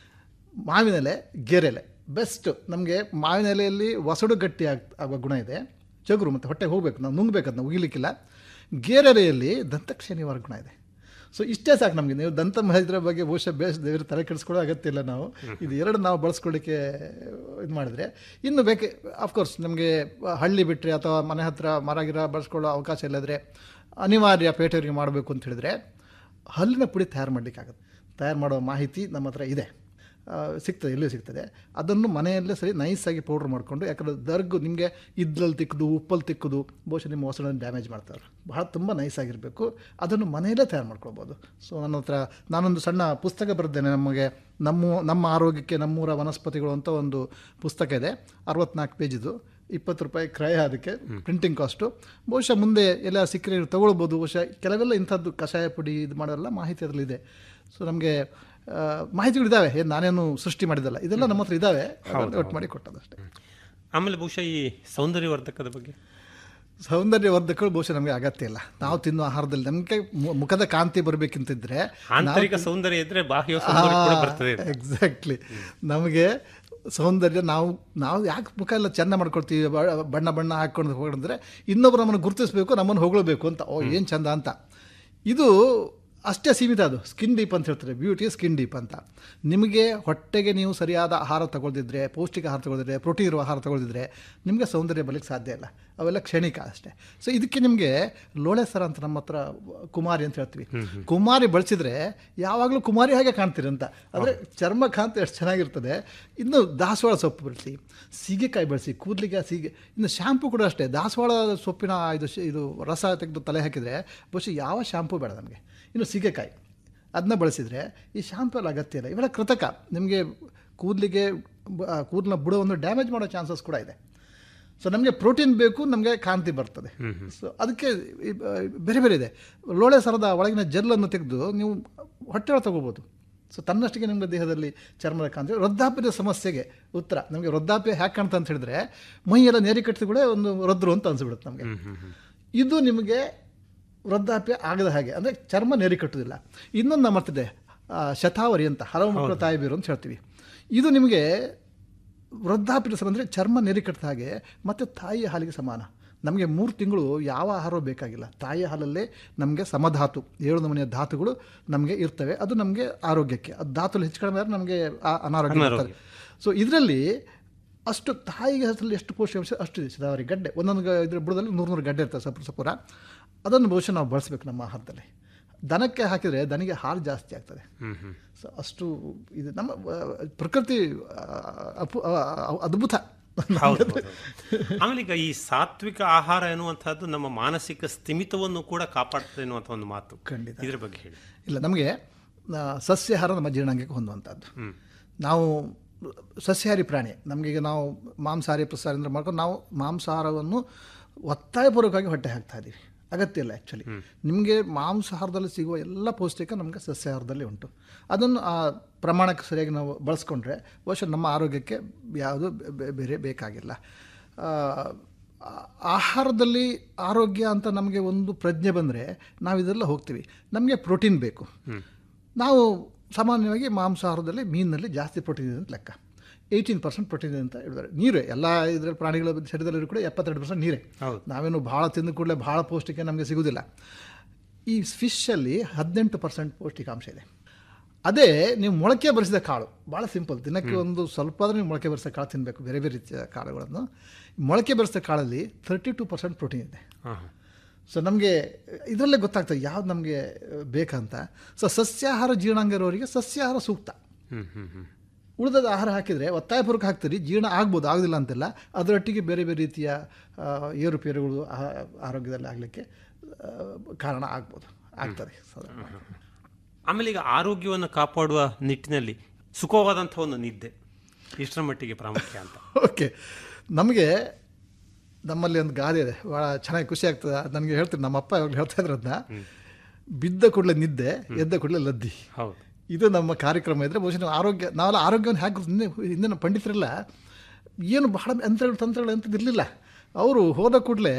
ಮಾವಿನ ಎಲೆ ಗೆರೆಲೆ ಬೆಸ್ಟ್ ನಮಗೆ ಮಾವಿನ ಎಲೆಯಲ್ಲಿ ಒಸಡು ಗಟ್ಟಿ ಆಗ್ ಆಗುವ ಗುಣ ಇದೆ ಚಗುರು ಮತ್ತು ಹೊಟ್ಟೆ ಹೋಗಬೇಕು ನಾವು ನುಂಗ್ಬೇಕು ಅದನ್ನ ಉಗಿಲಿಕ್ಕಿಲ್ಲ ಗೇರೆಲೆಯಲ್ಲಿ ದಂತಕ್ಷಯ ನಿವಾರಕ ಗುಣ ಇದೆ ಸೊ ಇಷ್ಟೇ ಸಾಕು ನಮಗೆ ನೀವು ದಂತ ಮಹಿದ್ರ ಬಗ್ಗೆ ಬಹುಶಃ ಬೇಸ್ ದೇವರ ತಲೆ ಕೆಡಿಸ್ಕೊಳ್ಳೋ ಅಗತ್ಯ ಇಲ್ಲ ನಾವು ಇದು ಎರಡು ನಾವು ಬಳಸ್ಕೊಳ್ಳಿಕ್ಕೆ ಇದು ಮಾಡಿದ್ರೆ ಇನ್ನು ಬೇಕೆ ಅಫ್ಕೋರ್ಸ್ ನಮಗೆ ಹಳ್ಳಿ ಬಿಟ್ಟರೆ ಅಥವಾ ಮನೆ ಹತ್ರ ಮರ ಗಿರ ಬಳಸ್ಕೊಳ್ಳೋ ಅವಕಾಶ ಇಲ್ಲದ್ರೆ ಅನಿವಾರ್ಯ ಪೇಟೆಯವರಿಗೆ ಮಾಡಬೇಕು ಅಂತ ಹೇಳಿದ್ರೆ ಹಲ್ಲಿನ ಪುಡಿ ತಯಾರು ಮಾಡಲಿಕ್ಕಾಗುತ್ತೆ ತಯಾರು ಮಾಡೋ ಮಾಹಿತಿ ನಮ್ಮ ಹತ್ರ ಇದೆ ಆ, ಸಿಗ್ತದೆ ಎಲ್ಲಿಯೂ ಸಿಗ್ತದೆ ಅದನ್ನು ಮನೆಯಲ್ಲೇ ಸರಿ ನೈಸಾಗಿ ಪೌಡ್ರ್ ಮಾಡಿಕೊಂಡು ಯಾಕಂದರೆ ದರ್ಗು ನಿಮಗೆ ಇದ್ರಲ್ಲಿ ತಿಕ್ಕದು ಉಪ್ಪಲ್ಲಿ ತಿಕ್ಕದು ಬಹುಶಃ ನಿಮ್ಮ ಮೊಸಳನ್ನು ಡ್ಯಾಮೇಜ್ ಮಾಡ್ತಾರೆ ಬಹಳ ತುಂಬ ನೈಸಾಗಿರಬೇಕು ಅದನ್ನು ಮನೆಯಲ್ಲೇ ತಯಾರು ಮಾಡ್ಕೊಳ್ಬೋದು ಸೊ ನನ್ನ ಹತ್ರ ನಾನೊಂದು ಸಣ್ಣ ಪುಸ್ತಕ ಬರೆದ್ದೇನೆ ನಮಗೆ ನಮ್ಮ ನಮ್ಮ ಆರೋಗ್ಯಕ್ಕೆ ನಮ್ಮೂರ ವನಸ್ಪತಿಗಳು ಅಂತ ಒಂದು ಪುಸ್ತಕ ಇದೆ ಅರವತ್ನಾಲ್ಕು ಪೇಜಿದು ಇಪ್ಪತ್ತು ರೂಪಾಯಿ ಕ್ರಯ ಅದಕ್ಕೆ ಪ್ರಿಂಟಿಂಗ್ ಕಾಸ್ಟು ಬಹುಶಃ ಮುಂದೆ ಎಲ್ಲ ಸಿಕ್ಕರೆ ನೀವು ತಗೊಳ್ಬೋದು ಬಹುಶಃ ಕೆಲವೆಲ್ಲ ಇಂಥದ್ದು ಕಷಾಯ ಪುಡಿ ಇದು ಮಾಡೋಲ್ಲ ಮಾಹಿತಿ ಅದರಲ್ಲಿದೆ ಸೊ ನಮಗೆ ಮಾಹಿತಿಗಳಿದ್ದಾವೆ ಏನು ನಾನೇನು ಸೃಷ್ಟಿ ಮಾಡಿದ್ದಲ್ಲ ಇದೆಲ್ಲ ನಮ್ಮ ಹತ್ರ ಇದ್ದಾವೆ ಅದನ್ನ ಒಟ್ಟು ಮಾಡಿ ಕೊಟ್ಟದಷ್ಟೇ ಆಮೇಲೆ ಬಹುಶಃ ಈ ಸೌಂದರ್ಯವರ್ಧಕದ ಬಗ್ಗೆ ಸೌಂದರ್ಯವರ್ಧಕಗಳು ಬಹುಶಃ ನಮಗೆ ಅಗತ್ಯ ಇಲ್ಲ ನಾವು ತಿನ್ನುವ ಆಹಾರದಲ್ಲಿ ನಮಗೆ ಮುಖದ ಕಾಂತಿ ಬರಬೇಕಂತಿದ್ರೆ ಆಂತರಿಕ ಸೌಂದರ್ಯ ಇದ್ರೆ ಬಾಹ್ಯ ಸೌಂದರ್ಯ ಕೂಡ ಬರ್ತದೆ ಎಕ್ಸಾಕ್ಟ್ಲಿ ನಮಗೆ ಸೌಂದರ್ಯ ನಾವು ನಾವು ಯಾಕೆ ಮುಖ ಎಲ್ಲ ಚೆಂದ ಮಾಡ್ಕೊಳ್ತೀವಿ ಬ- ಬಣ್ಣ ಬಣ್ಣ ಹಾಕ್ಕೊಂಡು ಹೋಗಿದ್ರೆ ಇನ್ನೊಬ್ರು ನಮ್ಮನ್ನು ಗುರುತಿಸ್ಬೇಕು ನಮ್ಮನ್ನು ಹೊಗಳಬೇಕು ಅಂತ ಓ ಏನು ಚಂದ ಅಂತ ಇದು ಅಷ್ಟೇ ಸೀಮಿತ ಅದು ಸ್ಕಿನ್ ಡೀಪ್ ಅಂತ ಹೇಳ್ತಾರೆ ಬ್ಯೂಟಿ ಸ್ಕಿನ್ ಡೀಪ್ ಅಂತ ನಿಮಗೆ ಹೊಟ್ಟೆಗೆ ನೀವು ಸರಿಯಾದ ಆಹಾರ ತಗೊಳ್ದಿದ್ರೆ ಪೌಷ್ಟಿಕ ಆಹಾರ ತಗೊಳ್ದಿದ್ರೆ ಪ್ರೋಟೀನ್ ಇರುವ ಆಹಾರ ತಗೊಳ್ದಿದ್ರೆ ನಿಮಗೆ ಸೌಂದರ್ಯ ಬರಲಿಕ್ಕೆ ಸಾಧ್ಯ ಇಲ್ಲ ಅವೆಲ್ಲ ಕ್ಷಣಿಕ ಅಷ್ಟೇ ಸೊ ಇದಕ್ಕೆ ನಿಮಗೆ ಲೋಳೆ ಸರ ಅಂತ ನಮ್ಮ ಹತ್ರ ಕುಮಾರಿ ಅಂತ ಹೇಳ್ತೀವಿ ಕುಮಾರಿ ಬಳಸಿದ್ರೆ ಯಾವಾಗಲೂ ಕುಮಾರಿ ಹಾಗೆ ಕಾಣ್ತೀರಿ ಅಂತ ಅಂದರೆ ಚರ್ಮ ಕಾಂತಿ ಎಷ್ಟು ಚೆನ್ನಾಗಿರ್ತದೆ ಇನ್ನು ದಾಸವಾಳ ಸೊಪ್ಪು ಬಳಸಿ ಸೀಗೆಕಾಯಿ ಬಳಸಿ ಕೂದಲಿಗೆ ಸೀಗೆ ಇನ್ನು ಶಾಂಪು ಕೂಡ ಅಷ್ಟೇ ದಾಸವಾಳ ಸೊಪ್ಪಿನ ಇದು ಶ್- ಇದು ರಸ ತೆಗೆದು ತಲೆ ಹಾಕಿದರೆ ಬಹುಶಃ ಯಾವ ಶಾಂಪು ಬೇಡ ನಮಗೆ ಇನ್ನು ಸೀಗೆಕಾಯಿ ಅದನ್ನ ಬಳಸಿದರೆ ಈ ಶಾಂಪು ಎಲ್ಲ ಅಗತ್ಯ ಇಲ್ಲ ಇವೆಲ್ಲ ಕೃತಕ ನಿಮಗೆ ಕೂದಲಿಗೆ ಕೂದಲಿನ ಬುಡವನ್ನು ಡ್ಯಾಮೇಜ್ ಮಾಡೋ ಚಾನ್ಸಸ್ ಕೂಡ ಇದೆ ಸೊ ನಮಗೆ ಪ್ರೋಟೀನ್ ಬೇಕು ನಮಗೆ ಕಾಂತಿ ಬರ್ತದೆ ಸೊ ಅದಕ್ಕೆ ಈ ಬ- ಬೇರೆ ಬೇರೆ ಇದೆ ಲೋಳೆ ಸರದ ಒಳಗಿನ ಜೆಲ್ಲನ್ನು ತೆಗೆದು ನೀವು ಹೊಟ್ಟೆ ಒಳಗೆ ತಗೋಬೋದು ಸೊ ತನ್ನಷ್ಟಿಗೆ ನಿಮ್ಮ ದೇಹದಲ್ಲಿ ಚರ್ಮದ ಕಾಂತಿ ವೃದ್ಧಾಪ್ಯದ ಸಮಸ್ಯೆಗೆ ಉತ್ತರ ನಮಗೆ ವೃದ್ಧಾಪ್ಯ ಹ್ಯಾಕೆ ಕಾಣ್ತಾ ಅಂತ ಹೇಳಿದ್ರೆ ಮೈಯೆಲ್ಲ ನೇರಿ ಕಟ್ಟಿದ ಕೂಡ ಒಂದು ವೃದ್ಧರು ಅಂತ ಅನ್ಸ್ಬಿಡುತ್ತೆ ನಮಗೆ ಇದು ನಿಮಗೆ ವೃದ್ಧಾಪ್ಯ ಆಗದ ಹಾಗೆ ಅಂದರೆ ಚರ್ಮ ನೇರಿ ಕಟ್ಟುವುದಿಲ್ಲ ಇನ್ನೊಂದು ನಮ್ಮ ಹತ್ರ ಇದೆ ಆ, ಶತಾವರಿ ಅಂತ ಹಲವು ಮಕ್ಕಳ ತಾಯಿ ಬೀರು ಅಂತ ಹೇಳ್ತೀವಿ ಇದು ನಿಮಗೆ ವೃದ್ಧಾಪ್ಯದ ಸಮ ಅಂದರೆ ಚರ್ಮ ನೇರಿ ಕಟ್ಟಿದ ಹಾಗೆ ಮತ್ತು ತಾಯಿಯ ಹಾಲಿಗೆ ಸಮಾನ ನಮಗೆ ಮೂರು ತಿಂಗಳು ಯಾವ ಆಹಾರವೂ ಬೇಕಾಗಿಲ್ಲ ತಾಯಿ ಹಾಲಲ್ಲೇ ನಮಗೆ ಸಮಧಾತು ಏಳು ನಮೂನೆಯ ಧಾತುಗಳು ನಮಗೆ ಇರ್ತವೆ ಅದು ನಮಗೆ ಆರೋಗ್ಯಕ್ಕೆ ಅದು ಧಾತು ಹೆಚ್ಚು ಕಡಿಮೆ ಆದ್ರೆ ನಮಗೆ ಆ- ಅನಾರೋಗ್ಯ ಅನಾರೋಗ್ಯ. ಬರ್ತದೆ ಸೊ ಇದರಲ್ಲಿ ಅಷ್ಟು ತಾಯಿಗೆ ಹೆಸರಲ್ಲಿ ಎಷ್ಟು ಪೋಷಕಾಂಶ ಅಷ್ಟು ಇದೆ ಸದಾವರಿ ಗಡ್ಡೆ ಒಂದೊಂದು ಗ- ಇದ್ರ ಬುಡದಲ್ಲಿ ನೂರು ನೂರು ಗಡ್ಡೆ ಇರ್ತದೆ ಸಪುರ ಸಪುರ ಅದನ್ನು ಬಹುಶಃ ನಾವು ಬಳಸಬೇಕು ನಮ್ಮ ಆಹಾರದಲ್ಲಿ ದನಕ್ಕೆ ಹಾಕಿದರೆ ದನಿಗೆ ಹಾಲು ಜಾಸ್ತಿ ಆಗ್ತದೆ ಸೊ ಅಷ್ಟು ಇದು ನಮ್ಮ ಆ, ಪ್ರಕೃತಿ ಆ, ಅಪು ಆ, ಆ, ಅದ್ಭುತ ಹೌದು, ಹೌದು. ಆಮೇಲೆ ಈಗ ಈ ಸಾತ್ವಿಕ ಆಹಾರ ಎನ್ನುವಂತಹದ್ದು ನಮ್ಮ ಮಾನಸಿಕ ಸ್ಥಿಮಿತವನ್ನು ಕೂಡ ಕಾಪಾಡ್ತದೆ ಎನ್ನುವಂಥ ಒಂದು ಮಾತು ಖಂಡಿತ. ಇದ್ರ ಬಗ್ಗೆ ಹೇಳಿ ಇಲ್ಲ ನಮಗೆ ಆ, ಸಸ್ಯಾಹಾರ ನಮ್ಮ ಜೀರ್ಣಾಂಗಕ್ಕೆ ಹೊಂದುವಂಥದ್ದು ನಾವು ಸಸ್ಯಾಹಾರಿ ಪ್ರಾಣಿ ನಮಗೆ ಈಗ ನಾವು ಮಾಂಸಾಹಾರಿ ಪ್ರಸಾರ ಅಂದ್ರೆ ಮಾಡ್ಕೊಂಡು ನಾವು ಮಾಂಸಾಹಾರವನ್ನು ಒತ್ತಾಯಪೂರ್ವಕವಾಗಿ ಹೊಟ್ಟೆ ಹಾಕ್ತಾ ಇದ್ದೀವಿ ಅಗತ್ಯ ಇಲ್ಲ ಆ್ಯಕ್ಚುಲಿ ನಿಮಗೆ ಮಾಂಸಾಹಾರದಲ್ಲಿ ಸಿಗುವ ಎಲ್ಲ ಪೌಷ್ಟಿಕ ನಮಗೆ ಸಸ್ಯಾಹಾರದಲ್ಲಿ ಉಂಟು ಅದನ್ನು ಆ ಪ್ರಮಾಣಕ್ಕೆ ಸರಿಯಾಗಿ ನಾವು ಬಳಸ್ಕೊಂಡ್ರೆ ಬಹುಶಃ ನಮ್ಮ ಆರೋಗ್ಯಕ್ಕೆ ಯಾವುದು ಬೆ- ಬೇರೆ ಬೇಕಾಗಿಲ್ಲ ಆ, ಆ- ಆಹಾರದಲ್ಲಿ ಆರೋಗ್ಯ ಅಂತ ನಮಗೆ ಒಂದು ಪ್ರಜ್ಞೆ ಬಂದರೆ ನಾವು ಇದೆಲ್ಲ ಹೋಗ್ತೀವಿ ನಮಗೆ ಪ್ರೋಟೀನ್ ಬೇಕು ನಾವು ಸಾಮಾನ್ಯವಾಗಿ ಮಾಂಸಾಹಾರದಲ್ಲಿ ಮೀನಿನಲ್ಲಿ ಜಾಸ್ತಿ ಪ್ರೋಟೀನ್ ಇದೆ ಅಂತ ಲೆಕ್ಕ ಏಯ್ಟೀನ್ ಪರ್ಸೆಂಟ್ ಪ್ರೋಟೀನ್ ಇದೆ ಅಂತ ಹೇಳಿದ್ದಾರೆ ನೀರೇ ಎಲ್ಲ ಇದರ ಪ್ರಾಣಿಗಳ ಶರೀರದಲ್ಲಿ ಕೂಡ ಎಪ್ಪತ್ತೆರಡು ಪರ್ಸೆಂಟ್ ನೀರೇ ಹೌದು. ನಾವೇನು ಭಾಳ ತಿಂದ ಕೂಡಲೇ ಭಾಳ ಪೌಷ್ಟಿಕ ನಮಗೆ ಸಿಗುವುದಿಲ್ಲ ಈ ಫಿಶಲ್ಲಿ ಹದಿನೆಂಟು ಪರ್ಸೆಂಟ್ ಪೌಷ್ಟಿಕಾಂಶ ಇದೆ ಅದೇ ನೀವು ಮೊಳಕೆ ಬರಿಸಿದ ಕಾಳು ಭಾಳ ಸಿಂಪಲ್ ದಿನಕ್ಕೆ ಒಂದು ಸ್ವಲ್ಪ ಆದರೂ ನೀವು ಮೊಳಕೆ ಬರಿಸಿದ ಕಾಳು ತಿನ್ನಬೇಕು ಬೇರೆ ಬೇರೆ ರೀತಿಯ ಕಾಳುಗಳನ್ನು ಮೊಳಕೆ ಬರಿಸಿದ ಕಾಳಲ್ಲಿ ತರ್ಟಿ ಟು ಪರ್ಸೆಂಟ್ ಪ್ರೋಟೀನ್ ಇದೆ ಸೊ ನಮಗೆ ಇದರಲ್ಲೇ ಗೊತ್ತಾಗ್ತದೆ ಯಾವ್ದು ನಮಗೆ ಬೇಕಂತ ಸೊ ಸಸ್ಯಾಹಾರ ಜೀರ್ಣಾಂಗ ಇರೋರಿಗೆ ಸಸ್ಯಾಹಾರ ಸೂಕ್ತ ಉಳಿದ ಆಹಾರ ಹಾಕಿದರೆ ಒತ್ತಾಯಪೂರ್ವಕ ಹಾಕ್ತೀರಿ ಜೀರ್ಣ ಆಗ್ಬೋದು ಆಗೋದಿಲ್ಲ ಅಂತಿಲ್ಲ ಅದರೊಟ್ಟಿಗೆ ಬೇರೆ ಬೇರೆ ರೀತಿಯ ಆ, ಏರುಪೇರುಗಳು ಆ- ಆರೋಗ್ಯದಲ್ಲಿ ಆಗಲಿಕ್ಕೆ ಕಾರಣ ಆಗ್ಬೋದು ಆಗ್ತದೆ ಸಾಧಾರಣ ಆಮೇಲೆ ಈಗ ಆರೋಗ್ಯವನ್ನು ಕಾಪಾಡುವ ನಿಟ್ಟಿನಲ್ಲಿ ಸುಖವಾದಂಥ ಒಂದು ನಿದ್ದೆ ಇಷ್ಟರ ಮಟ್ಟಿಗೆ ಪ್ರಾಮುಖ್ಯ ಅಂತ ಓಕೆ ನಮಗೆ ನಮ್ಮಲ್ಲಿ ಒಂದು ಗಾದೆ ಇದೆ ಭಾಳ ಚೆನ್ನಾಗಿ ಖುಷಿ ಆಗ್ತದೆ ನನಗೆ ಹೇಳ್ತೀನಿ ನಮ್ಮ ಅಪ್ಪ ಯಾವಾಗಲೂ ಹೇಳ್ತಾ ಇದ್ರು ಅದನ್ನ ಬಿದ್ದ ಕೂಡಲೇ ನಿದ್ದೆ ಎದ್ದ ಕೂಡಲೇ ಲದ್ದಿ ಹೌದು ಇದು ನಮ್ಮ ಕಾರ್ಯಕ್ರಮ ಇದ್ದರೆ ಬಹುಶಃ ನಾವು ಆರೋಗ್ಯ ನಾವೆಲ್ಲ ಆರೋಗ್ಯವನ್ನು ಹೇಗೆ ಹಿಂದೆ ಹಿಂದಿನ ಪಂಡಿತರೆಲ್ಲ ಏನು ಬಹಳ ಯಂತ್ರಗಳು ತಂತ್ರಗಳು ಅಂಥದ್ದು ಇರಲಿಲ್ಲ ಅವರು ಹೋದ ಕೂಡಲೇ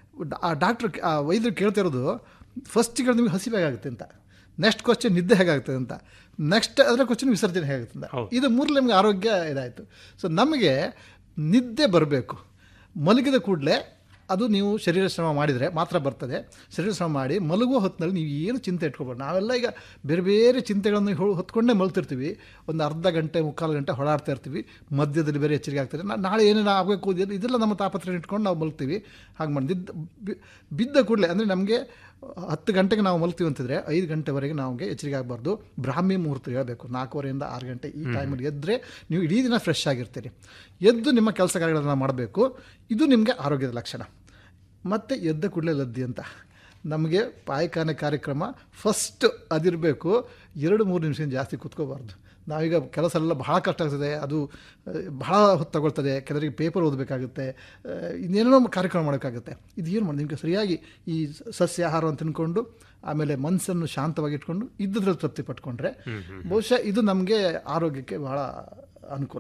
ಆ ಡಾಕ್ಟ್ರ್ ಆ ವೈದ್ಯರು ಕೇಳ್ತಿರೋದು ಫಸ್ಟಿಗೆ ನಿಮಗೆ ಹಸಿಬೇಕಾಗುತ್ತೆ ಅಂತ ನೆಕ್ಸ್ಟ್ ಕ್ವಶನ್ ನಿದ್ದೆ ಹೇಗಾಗ್ತದೆ ಅಂತ ನೆಕ್ಸ್ಟ್ ಅದರ ಕ್ವಶನ್ ವಿಸರ್ಜನೆ ಹೇಗಾಗುತ್ತೆ ಅಂತ ಹೌದು. ಇದು ಮೂರಲ್ಲಿ ನಮಗೆ ಆರೋಗ್ಯ ಇದಾಯಿತು ಸೊ ನಮಗೆ ನಿದ್ದೆ ಬರಬೇಕು ಮಲಗಿದ ಕೂಡಲೇ ಅದು ನೀವು ಶರೀರ ಶ್ರಮ ಮಾಡಿದರೆ ಮಾತ್ರ ಬರ್ತದೆ ಶರೀರ ಶ್ರಮ ಮಾಡಿ ಮಲಗುವ ಹೊತ್ತಿನಲ್ಲಿ ನೀವು ಏನು ಚಿಂತೆ ಇಟ್ಕೊಬಾರ್ದು ನಾವೆಲ್ಲ ಈಗ ಬೇರೆ ಬೇರೆ ಚಿಂತೆಗಳನ್ನು ಹೊ- ಹೊತ್ಕೊಂಡೇ ಮಲ್ತಿರ್ತೀವಿ ಒಂದು ಅರ್ಧ ಗಂಟೆ ಮುಕ್ಕಾಲು ಗಂಟೆ ಹೊಡಾಡ್ತಾ ಇರ್ತೀವಿ ಮಧ್ಯದಲ್ಲಿ ಬೇರೆ ಎಚ್ಚರಿಕೆ ಆಗ್ತದೆ ನಾ- ನಾಳೆ ಏನೇನು ಆಗಬೇಕು ಇದೆಲ್ಲ ಇದೆಲ್ಲ ನಮ್ಮ ತಾಪತ್ರೆ ಇಟ್ಕೊಂಡು ನಾವು ಮಲ್ತೀವಿ ಹಾಗೆ ಮಾಡಿ ನಿದ್ದ ಬಿ- ಬಿದ್ದ ಕೂಡಲೇ ಅಂದರೆ ನಮಗೆ ಹತ್ತು ಗಂಟೆಗೆ ನಾವು ಮಲ್ತೀವಿ ಅಂತಿದ್ರೆ ಐದು ಗಂಟೆವರೆಗೆ ನಮಗೆ ಎಚ್ಚರಿಕೆ ಆಗಬಾರ್ದು ಬ್ರಾಹ್ಮಿ ಮುಹೂರ್ತ ಹೇಳಬೇಕು ನಾಲ್ಕೂವರೆಯಿಂದ ಆರು ಗಂಟೆ ಈ ಟೈಮಲ್ಲಿ ಎದ್ದರೆ ನೀವು ಇಡೀ ದಿನ ಫ್ರೆಶ್ ಆಗಿರ್ತೀರಿ ಎದ್ದು ನಿಮ್ಮ ಕೆಲಸ ಕಾರ್ಯಗಳನ್ನು ಮಾಡಬೇಕು ಇದು ನಿಮಗೆ ಆರೋಗ್ಯದ ಲಕ್ಷಣ ಮತ್ತು ಎದ್ದ ಕೂಡಲೇ ಲದ್ದಿ ಅಂತ ನಮಗೆ ಪಾಯಖಾನೆ ಕಾರ್ಯಕ್ರಮ ಫಸ್ಟ್ ಅದಿರಬೇಕು ಎರಡು ಮೂರು ನಿಮಿಷ ಜಾಸ್ತಿ ಕೂತ್ಕೋಬಾರ್ದು ನಾವೀಗ ಕೆಲಸ ಎಲ್ಲ ಬಹಳ ಕಷ್ಟ ಆಗ್ತದೆ ಅದು ಆ, ಬಹಳ ಹೊತ್ತು ತಗೊಳ್ತದೆ ಕೆಲವರಿಗೆ ಪೇಪರ್ ಓದಬೇಕಾಗುತ್ತೆ ಆ, ಇನ್ನೇನೋ ಕಾರ್ಯಕ್ರಮ ಮಾಡೋಕ್ಕಾಗುತ್ತೆ ಇದು ಏನು ಮಾಡಿ ನಿಮಗೆ ಸರಿಯಾಗಿ ಈ ಸಸ್ಯಾಹಾರವನ್ನು ತಿನ್ಕೊಂಡು ಆಮೇಲೆ ಮನಸ್ಸನ್ನು ಶಾಂತವಾಗಿ ಇಟ್ಕೊಂಡು ಇದ್ದದ್ರಲ್ಲಿ ತೃಪ್ತಿ ಪಟ್ಕೊಂಡ್ರೆ ಬಹುಶಃ ಇದು ನಮಗೆ ಆರೋಗ್ಯಕ್ಕೆ ಬಹಳ ಅನುಕೂಲ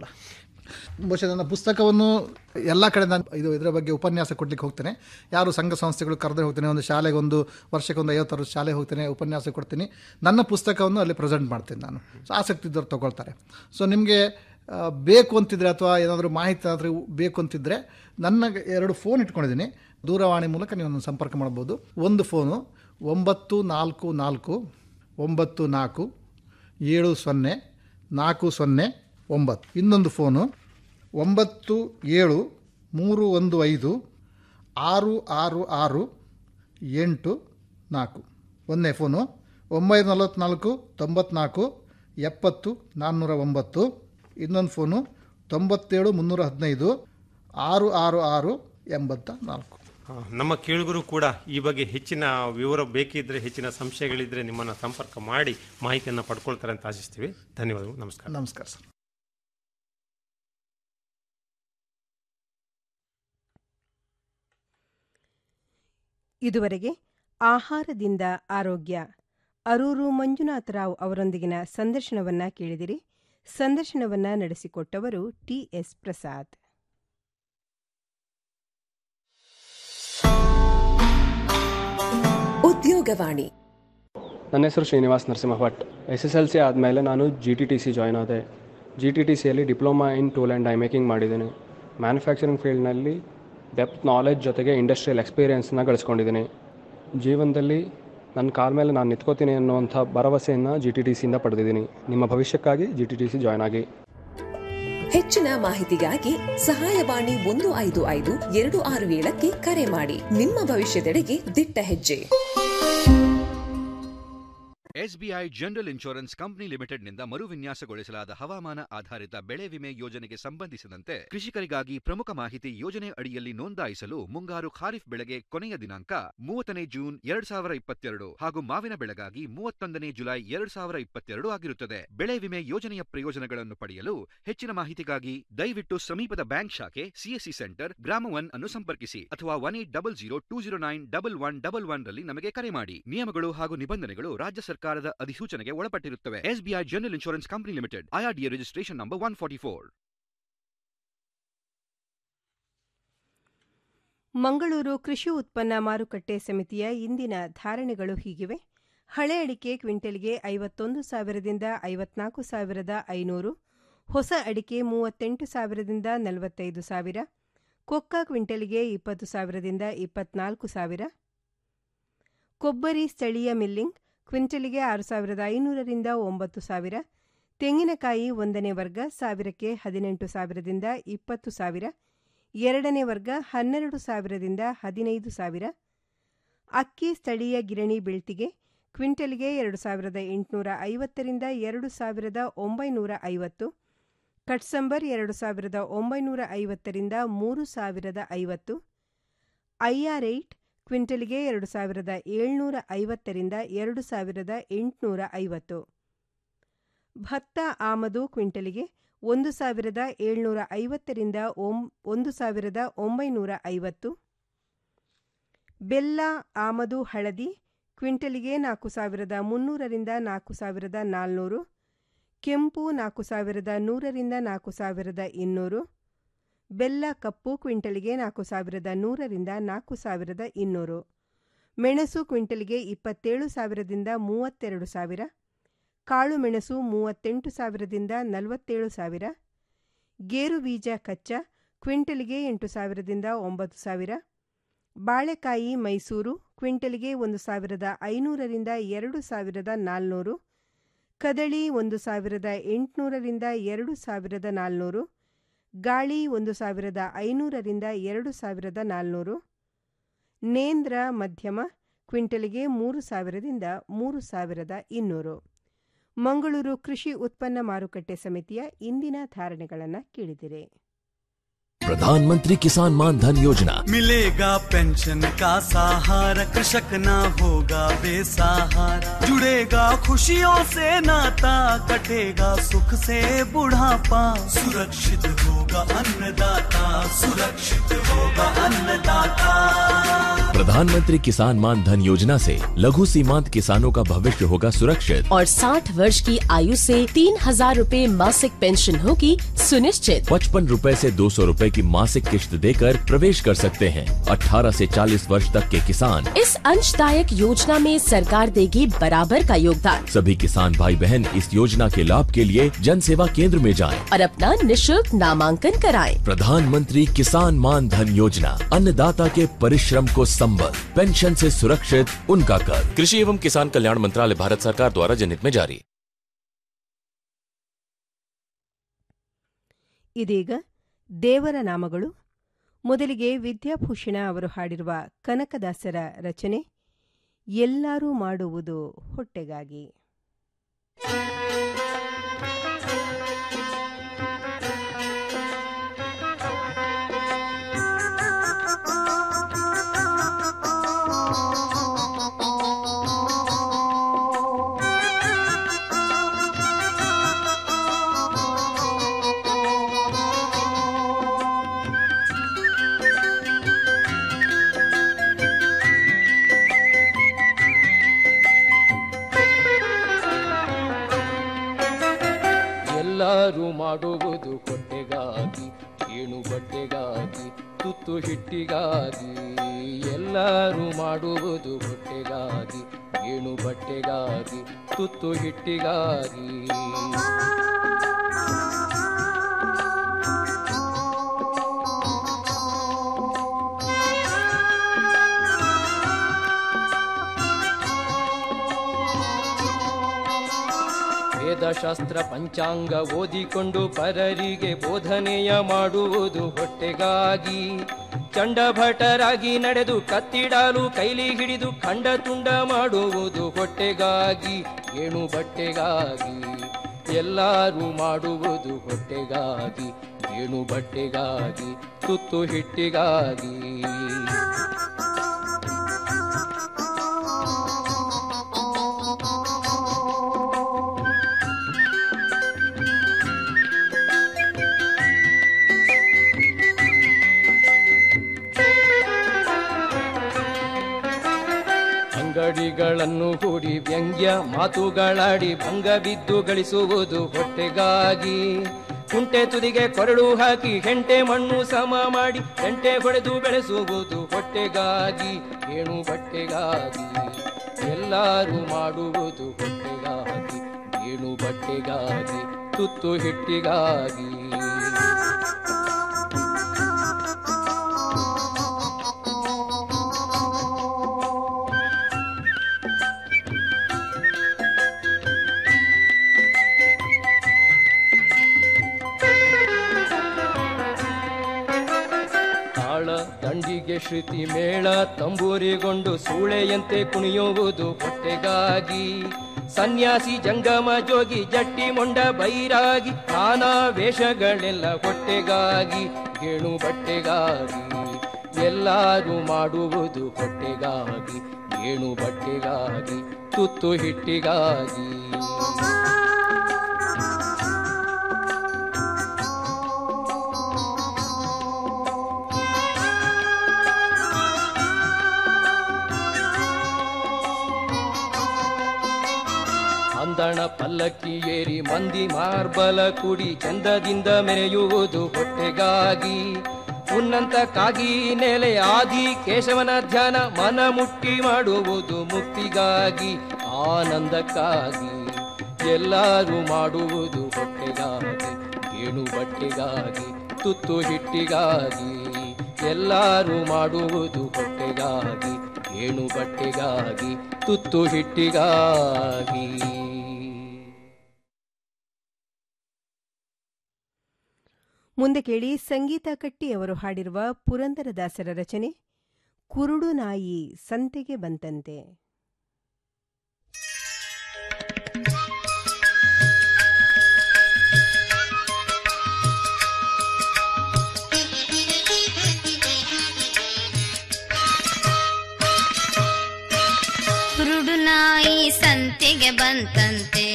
ಬಹುಶಃ ನನ್ನ ಪುಸ್ತಕವನ್ನು ಎಲ್ಲ ಕಡೆ ನಾನು ಇದು ಇದರ ಬಗ್ಗೆ ಉಪನ್ಯಾಸ ಕೊಡ್ಲಿಕ್ಕೆ ಹೋಗ್ತೇನೆ ಯಾರು ಸಂಘ ಸಂಸ್ಥೆಗಳು ಕರೆದೇ ಹೋಗ್ತೇನೆ ಒಂದು ಶಾಲೆಗೆ ಒಂದು ವರ್ಷಕ್ಕೆ ಒಂದು ಐವತ್ತಾರು ಶಾಲೆ ಹೋಗ್ತೇನೆ ಉಪನ್ಯಾಸ ಕೊಡ್ತೀನಿ ನನ್ನ ಪುಸ್ತಕವನ್ನು ಅಲ್ಲಿ ಪ್ರೆಸೆಂಟ್ ಮಾಡ್ತೀನಿ ನಾನು ಸೊ ಆಸಕ್ತಿ ಇದ್ದವ್ರು ತಗೊಳ್ತಾರೆ ಸೊ ನಿಮಗೆ ಆ, ಬೇಕು ಅಂತಿದ್ರೆ ಅಥವಾ ಏನಾದರೂ ಮಾಹಿತಿ ಏನಾದರೂ ಬೇಕು ಅಂತಿದ್ರೆ ನನ್ನ ಎರಡು ಫೋನ್ ಇಟ್ಕೊಂಡಿದ್ದೀನಿ ದೂರವಾಣಿ ಮೂಲಕ ನೀವು ನನ್ನ ಸಂಪರ್ಕ ಮಾಡ್ಬೋದು ಒಂದು ಫೋನು ಒಂಬತ್ತು ನಾಲ್ಕು ನಾಲ್ಕು ಒಂಬತ್ತು ನಾಲ್ಕು ಏಳು ಸೊನ್ನೆ ನಾಲ್ಕು ಸೊನ್ನೆ ಒಂಬತ್ತು ಇನ್ನೊಂದು ಫೋನು ಒಂಬತ್ತು ಏಳು ಮೂರು ಒಂದು ಐದು ಆರು ಆರು ಆರು ಎಂಟು ನಾಲ್ಕು ಒಂದನೇ ಫೋನು ಒಂಬೈನೂರ ನಲವತ್ತ್ನಾಲ್ಕು ತೊಂಬತ್ನಾಲ್ಕು ಎಪ್ಪತ್ತು ನಾನ್ನೂರ ಒಂಬತ್ತು ಇನ್ನೊಂದು ಫೋನು ತೊಂಬತ್ತೇಳು ಮುನ್ನೂರ ಹದಿನೈದು ಆರು ಆರು ಆರು ಎಂಬತ್ತ ನಾಲ್ಕು ಆ, ನಮ್ಮ ಕೇಳುಗರು ಕೂಡ ಈ ಬಗ್ಗೆ ಹೆಚ್ಚಿನ ವಿವರ ಬೇಕಿದ್ರೆ ಹೆಚ್ಚಿನ ಸಂಶಯಗಳಿದ್ರೆ ನಿಮ್ಮನ್ನು ಸಂಪರ್ಕ ಮಾಡಿ ಮಾಹಿತಿಯನ್ನು ಪಡ್ಕೊಳ್ತಾರೆ ಅಂತ ಆಶಿಸ್ತೀವಿ ಧನ್ಯವಾದಗಳು ನಮಸ್ಕಾರ ನಮಸ್ಕಾರ ಸರ್ ಇದುವರೆಗೆ ಆಹಾರದಿಂದ ಆರೋಗ್ಯ ಅರೂರು ಮಂಜುನಾಥರಾವ್ ಅವರೊಂದಿಗಿನ ಸಂದರ್ಶನವನ್ನ ಕೇಳಿದಿರಿ ಸಂದರ್ಶನವನ್ನ ನಡೆಸಿಕೊಟ್ಟವರು ಟಿಎಸ್ ಪ್ರಸಾದ್ ಉದ್ಯೋಗವಾಣಿ ನನ್ನ ಹೆಸರು Srinivas Narasimha Bhat S S L C ಆದಮೇಲೆ ನಾನು G T T C join ಆದೆ ಜಿ ಟಿ ಟಿ ಸಿಯಲ್ಲಿ diploma in tool and die making ಮಾಡಿದ್ದೇನೆ ಮ್ಯಾನುಫ್ಯಾಕ್ಚರಿಂಗ್ ಫೀಲ್ಡ್ನಲ್ಲಿ ಡೆಪ್ತ್ ನಾಲೆಜ್ ಜೊತೆಗೆ ಇಂಡಸ್ಟ್ರಿಯಲ್ ಎಕ್ಸ್ಪೀರಿಯೆನ್ಸ್ನ ಗಳಿಸ್ಕೊಂಡಿದ್ದೀನಿ ಜೀವನದಲ್ಲಿ ನನ್ನ ಕಾಲ ಮೇಲೆ ನಾನು ನಿಂತ್ಕೋತೀನಿ ಅನ್ನುವಂಥ ಭರವಸೆಯನ್ನು ಜಿ ಟಿ ಟಿ ಸಿಯಿಂದ ಪಡೆದಿದ್ದೀನಿ ನಿಮ್ಮ ಭವಿಷ್ಯಕ್ಕಾಗಿ G T T C join ಆಗಿ ಹೆಚ್ಚಿನ ಮಾಹಿತಿಗಾಗಿ ಸಹಾಯವಾಣಿ ಒಂದು ಐದು ಐದು ಎರಡು ಆರು ಏಳಕ್ಕೆ ಕರೆ ಮಾಡಿ ನಿಮ್ಮ ಭವಿಷ್ಯದೆಡೆಗೆ ದಿಟ್ಟ ಹೆಜ್ಜೆ ಎಸ್ಬಿಐ ಜನರಲ್ ಇನ್ಶೂರೆನ್ಸ್ ಕಂಪನಿ ಲಿಮಿಟೆಡ್ನಿಂದ ಮರುವಿನ್ಯಾಸಗೊಳಿಸಲಾದ ಹವಾಮಾನ ಆಧಾರಿತ ಬೆಳೆ ವಿಮೆ ಯೋಜನೆಗೆ ಸಂಬಂಧಿಸಿದಂತೆ ಕೃಷಿಕರಿಗಾಗಿ ಪ್ರಮುಖ ಮಾಹಿತಿ ಯೋಜನೆ ಅಡಿಯಲ್ಲಿ ನೋಂದಾಯಿಸಲು ಮುಂಗಾರು ಖಾರಿಫ್ ಬೆಳೆಗೆ ಕೊನೆಯ ದಿನಾಂಕ ಮೂವತ್ತನೇ ಜೂನ್ ಎರಡ್ ಸಾವಿರ ಇಪ್ಪತ್ತೆರಡು ಹಾಗೂ ಮಾವಿನ ಬೆಳೆಗಾಗಿ ಮೂವತ್ತೊಂದನೇ ಜುಲೈ ಎರಡ್ ಸಾವಿರ ಇಪ್ಪತ್ತೆರಡು ಆಗಿರುತ್ತದೆ ಬೆಳೆ ವಿಮೆ ಯೋಜನೆಯ ಪ್ರಯೋಜನಗಳನ್ನು ಪಡೆಯಲು ಹೆಚ್ಚಿನ ಮಾಹಿತಿಗಾಗಿ ದಯವಿಟ್ಟು ಸಮೀಪದ ಬ್ಯಾಂಕ್ ಶಾಖೆ ಸಿಎಸ್ಸಿ ಸೆಂಟರ್ ಗ್ರಾಮ ಒನ್ ಅನ್ನು ಸಂಪರ್ಕಿಸಿ ಅಥವಾ one eight double zero two zero nine double one double one ರಲ್ಲಿ ನಮಗೆ ಕರೆ ಮಾಡಿ ನಿಯಮಗಳು ಹಾಗೂ ನಿಬಂಧನೆಗಳು ರಾಜ್ಯ ಸರ್ಕಾರದ ಅಧಿಸೂಚನೆಗೆ ಒಳಪಟ್ಟಿರುತ್ತವೆ SBI general insurance company limited IRDA registration number one forty four Mangaluru ಕೃಷಿ ಉತ್ಪನ್ನ ಮಾರುಕಟ್ಟೆ ಸಮಿತಿಯ ಇಂದಿನ ಧಾರಣೆಗಳು ಹೀಗಿವೆ ಹಳೆ ಅಡಿಕೆ ಕ್ವಿಂಟಲ್ಗೆ ಐವತ್ತೊಂದು ಸಾವಿರದಿಂದ ಐವತ್ನಾಲ್ಕು ಸಾವಿರದ ಐನೂರು ಹೊಸ ಅಡಿಕೆ ಮೂವತ್ತೆಂಟು ಸಾವಿರದಿಂದ ನಲವತ್ತೈದು ಸಾವಿರ ಕೊಕ್ಕ ಕ್ವಿಂಟಲ್ಗೆ ಇಪ್ಪತ್ತು ಸಾವಿರದಿಂದ ಇಪ್ಪತ್ನಾಲ್ಕು ಸಾವಿರ ಕೊಬ್ಬರಿ ಸ್ಥಳೀಯ ಮಿಲ್ಲಿಂಗ್ ಕ್ವಿಂಟಲ್ಗೆ ಆರು ಸಾವಿರದ ಐನೂರರಿಂದ ಒಂಬತ್ತು ಸಾವಿರ ತೆಂಗಿನಕಾಯಿ ಒಂದನೇ ವರ್ಗ ಸಾವಿರಕ್ಕೆ ಹದಿನೆಂಟು ಸಾವಿರದಿಂದ ಇಪ್ಪತ್ತು ಸಾವಿರ ಎರಡನೇ ವರ್ಗ ಹನ್ನೆರಡು ಸಾವಿರದಿಂದ ಹದಿನೈದು ಸಾವಿರ ಅಕ್ಕಿ ಸ್ಥಳೀಯ ಗಿರಣಿ ಬೆಳ್ತಿಗೆ ಕ್ವಿಂಟಲ್ಗೆ ಎರಡು ಸಾವಿರದ ಎಂಟುನೂರ ಐವತ್ತರಿಂದ ಎರಡು ಸಾವಿರದ ಒಂಬೈನೂರ ಐವತ್ತು ಕಟ್ಸಂಬರ್ ಎರಡು ಸಾವಿರದ ಒಂಬೈನೂರ ಐವತ್ತರಿಂದ ಮೂರು ಸಾವಿರದ ಐವತ್ತು ಐಆರ್ ಏಟ್ ಕ್ವಿಂಟಲ್ಗೆ ಎರಡು ಸಾವಿರದ ಏಳ್ನೂರ ಐವತ್ತರಿಂದ ಎರಡು ಸಾವಿರದ ಎಂಟುನೂರ ಐವತ್ತು ಭತ್ತ ಆಮದು ಕ್ವಿಂಟಲ್ಗೆ ಒಂದು ಸಾವಿರದ ಏಳ್ನೂರ ಐವತ್ತರಿಂದ ಒಂ ಒಂದು ಸಾವಿರದ ಒಂಬೈನೂರ ಐವತ್ತು ಬೆಲ್ಲ ಆಮದು ಹಳದಿ ಕ್ವಿಂಟಲ್ಗೆ ನಾಲ್ಕು ಸಾವಿರದ ಮುನ್ನೂರರಿಂದ ನಾಲ್ಕು ಸಾವಿರದ ನಾಲ್ನೂರು ಕೆಂಪು ನಾಲ್ಕು ಸಾವಿರದ ನೂರರಿಂದ ನಾಲ್ಕು ಸಾವಿರದ ಇನ್ನೂರು ಬೆಲ್ಲ ಕಪ್ಪು ಕ್ವಿಂಟಲ್ಗೆ ನಾಲ್ಕು ಸಾವಿರದ ನೂರರಿಂದ ನಾಲ್ಕು ಸಾವಿರದ ಇನ್ನೂರು ಮೆಣಸು ಕ್ವಿಂಟಲ್ಗೆ ಇಪ್ಪತ್ತೇಳು ಸಾವಿರದಿಂದ ಮೂವತ್ತೆರಡು ಸಾವಿರ ಕಾಳು ಮೆಣಸು ಮೂವತ್ತೆಂಟು ಸಾವಿರದಿಂದ ನಲವತ್ತೇಳು ಸಾವಿರ ಗೇರು ಬೀಜ ಕಚ್ಚಾ ಕ್ವಿಂಟಲ್ಗೆ ಎಂಟು ಸಾವಿರದಿಂದ ಒಂಬತ್ತು ಸಾವಿರ ಬಾಳೆಕಾಯಿ ಮೈಸೂರು ಕ್ವಿಂಟಲ್ಗೆ ಒಂದು ಸಾವಿರದ ಐನೂರರಿಂದ ಎರಡು ಸಾವಿರದ ನಾಲ್ನೂರು ಕದಳಿ ಒಂದು ಸಾವಿರದ ಎಂಟುನೂರರಿಂದ ಎರಡು ಸಾವಿರದ ನಾಲ್ನೂರು ಗಾಳಿ ಒಂದು ಸಾವಿರದ ಐನೂರರಿಂದ ಎರಡು ಸಾವಿರದ ನಾಲ್ನೂರು ನೇಂದ್ರ ಮಧ್ಯಮ ಕ್ವಿಂಟಲ್ಗೆ ಮೂರು ಸಾವಿರದಿಂದ ಮೂರು ಸಾವಿರದ ಇನ್ನೂರು ಮಂಗಳೂರು ಕೃಷಿ ಉತ್ಪನ್ನ ಮಾರುಕಟ್ಟೆ ಸಮಿತಿಯ ಇಂದಿನ ಧಾರಣೆಗಳನ್ನು ಕೇಳಿದಿರಿ प्रधानमंत्री किसान मान धन योजना मिलेगा पेंशन का सहारा कृषक ना होगा बेसहारा जुड़ेगा खुशियों से नाता कटेगा सुख से बुढ़ापा सुरक्षित होगा अन्नदाता सुरक्षित होगा अन्नदाता प्रधानमंत्री किसान मान धन योजना से लघु सीमांत किसानों का भविष्य होगा सुरक्षित और 60 वर्ष की आयु से तीन हजार रूपए मासिक पेंशन होगी सुनिश्चित पचपन रूपए ऐसी दो सौ रूपए की मासिक किश्त देकर प्रवेश कर सकते हैं 18 से 40 वर्ष तक के किसान इस अंशदायक योजना में सरकार देगी बराबर का योगदान सभी किसान भाई बहन इस योजना के लाभ के लिए जन सेवा केंद्र में जाएं। और अपना निशुल्क नामांकन कराएं। प्रधानमंत्री किसान मान धन योजना अन्नदाता के परिश्रम को संबल पेंशन से सुरक्षित उनका कर कृषि एवं किसान कल्याण मंत्रालय भारत सरकार द्वारा जनहित में जारी ಇದೀಗ ದೇವರ ನಾಮಗಳು ಮೊದಲಿಗೆ ವಿದ್ಯಾಭೂಷಣ ಅವರು ಹಾಡಿರುವ ಕನಕದಾಸರ ರಚನೆ ಎಲ್ಲರೂ ಮಾಡುವುದು ಹೊಟ್ಟೆಗಾಗಿ ಎಲ್ಲರೂ ಮಾಡುವುದು ಹೊಟ್ಟೆಗಾಗಿ ಏಣು ಬಟ್ಟೆಗಾಗಿ ತುತ್ತು ಹಿಟ್ಟಿಗಾಗಿ ಎಲ್ಲರೂ ಮಾಡುವುದು ಹೊಟ್ಟೆಗಾಗಿ ಏಣು ಬಟ್ಟೆಗಾಗಿ ತುತ್ತು ಹಿಟ್ಟಿಗಾಗಿ ಶಾಸ್ತ್ರ ಪಂಚಾಂಗ ಓದಿಕೊಂಡು ಪರರಿಗೆ ಬೋಧನೆಯ ಮಾಡುವುದು ಹೊಟ್ಟೆಗಾಗಿ ಚಂಡಭಟರಾಗಿ ನಡೆದು ಕತ್ತಿಡಾಲು ಕೈಲಿ ಹಿಡಿದು ಖಂಡ ತುಂಡ ಮಾಡುವುದು ಹೊಟ್ಟೆಗಾಗಿ ಏಣು ಬಟ್ಟೆಗಾಗಿ ಎಲ್ಲರೂ ಮಾಡುವುದು ಹೊಟ್ಟೆಗಾಗಿ ಏಣು ಬಟ್ಟೆಗಾಗಿ ತುತ್ತು ಹಿಟ್ಟಿಗಾಗಿ ಅಂಗಡಿಗಳನ್ನು ಹೂಡಿ ವ್ಯಂಗ್ಯ ಮಾತುಗಳಾಡಿ ಭಂಗ ಬಿದ್ದು ಗಳಿಸುವುದು ಹೊಟ್ಟೆಗಾಗಿ ಕುಂಟೆ ತುದಿಗೆ ಕೊರಳು ಹಾಕಿ ಹೆಂಟೆ ಮಣ್ಣು ಸಮ ಮಾಡಿ ಹೆಂಟೆ ಹೊಡೆದು ಬೆಳೆಸುವುದು ಹೊಟ್ಟೆಗಾಗಿ ಏಣು ಬಟ್ಟೆಗಾಗಿ ಎಲ್ಲರೂ ಮಾಡುವುದು ಹೊಟ್ಟೆಗಾಗಿ ಏಣು ಬಟ್ಟೆಗಾಗಿ ತುತ್ತು ಹಿಟ್ಟಿಗಾಗಿ ತಾಳ ದಂಡಿಗೆ ಶ್ರುತಿ ಮೇಳ ತಂಬೂರಿಗೊಂಡು ಸೂಳೆಯಂತೆ ಕುಣಿಯುವುದು ಹೊಟ್ಟೆಗಾಗಿ ಸನ್ಯಾಸಿ ಜಂಗಮ ಜೋಗಿ ಜಟ್ಟಿ ಮೊಂಡ ಬೈರಾಗಿ ನಾನಾ ವೇಷಗಳೆಲ್ಲ ಹೊಟ್ಟೆಗಾಗಿ ಗೇಣು ಬಟ್ಟೆಗಾಗಿ ಎಲ್ಲರೂ ಮಾಡುವುದು ಹೊಟ್ಟೆಗಾಗಿ ಗೇಣು ಬಟ್ಟೆಗಾಗಿ ತುತ್ತು ಹಿಟ್ಟಿಗಾಗಿ ಅಂದಣ ಪಲ್ಲಕ್ಕಿ ಏರಿ ಮಂದಿ ಮಾರ್ಬಲ ಕುಡಿ ಚಂದದಿಂದ ಮೆರೆಯುವುದು ಹೊಟ್ಟೆಗಾಗಿ ಉನ್ನಂತ ಕಾಗಿ ನೆಲೆ ಆದಿ ಕೇಶವನ ಧ್ಯಾನ ಮನ ಮುಟ್ಟಿ ಮಾಡುವುದು ಮುಕ್ತಿಗಾಗಿ ಆನಂದಕ್ಕಾಗಿ ಎಲ್ಲರೂ ಮಾಡುವುದು ಹೊಟ್ಟೆಗಾಗಿ ಏಣು ಬಟ್ಟೆಗಾಗಿ ತುತ್ತು ಹಿಟ್ಟಿಗಾಗಿ ಎಲ್ಲರೂ ಮಾಡುವುದು ಹೊಟ್ಟೆಗಾಗಿ ಏಣು ಬಟ್ಟೆಗಾಗಿ ತುತ್ತು ಹಿಟ್ಟಿಗಾಗಿ ಮುಂದೆ ಕೇಳಿ ಸಂಗೀತ ಕಟ್ಟಿ ಅವರು ಹಾಡಿರುವ ಪುರಂದರದಾಸರ ರಚನೆ ಕುರುಡು ನಾಯಿ ಸಂತೆಗೆ ಬಂತಂತೆ ಕುರುಡು ನಾಯಿ ಸಂತೆಗೆ ಬಂತಂತೆ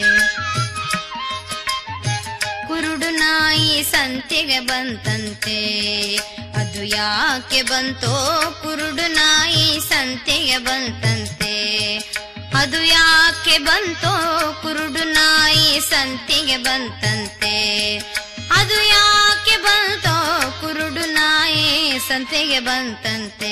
ಕುರುಡು ನಾಯಿ ಸಂತೆಗೆ ಬಂತಂತೆ ಅದು ಯಾಕೆ ಬಂತೋ ಕುರುಡು ನಾಯಿ ಸಂತೆಗೆ ಬಂತಂತೆ ಅದು ಯಾಕೆ ಬಂತೋ ಕುರುಡು ನಾಯಿ ಸಂತೆಗೆ ಬಂತಂತೆ ಅದು ಯಾಕೆ ಬಂತೋ ಕುರುಡು ನಾಯಿ ಸಂತೆಗೆ ಬಂತಂತೆ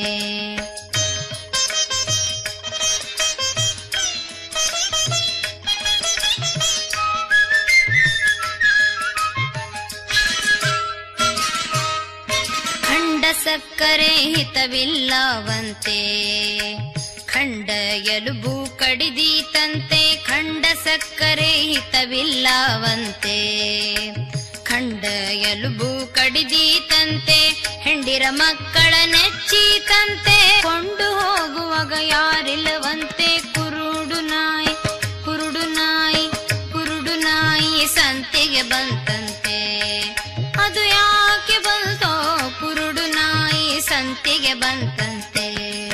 ಖಂಡ ಸಕ್ಕರೆ ಹಿತವಿಲ್ಲವಂತೆ ಖಂಡ ಎಲುಬು ಕಡಿದೀತಂತೆ ಖಂಡ ಸಕ್ಕರೆ ಹಿತವಿಲ್ಲವಂತೆ ಖಂಡ ಎಲುಬು ಕಡಿದೀತಂತೆ ಹೆಂಡಿರ ಮಕ್ಕಳ ನೆಚ್ಚೀತಂತೆ ಕೊಂಡು ಹೋಗುವಾಗ ಯಾರಿಲ್ಲವಂತೆ ಕುರುಡು ನಾಯಿ ಕುರುಡು ನಾಯಿ ಕುರುಡು ನಾಯಿ ಸಂತೆಗೆ ಬಂತಂತೆ ಅದು ಯಾಕೆ ಬಂತೋ ಕುರುಡು ನಾಯಿ ಸಂತೆಗೆ ಬಂತಂತೆ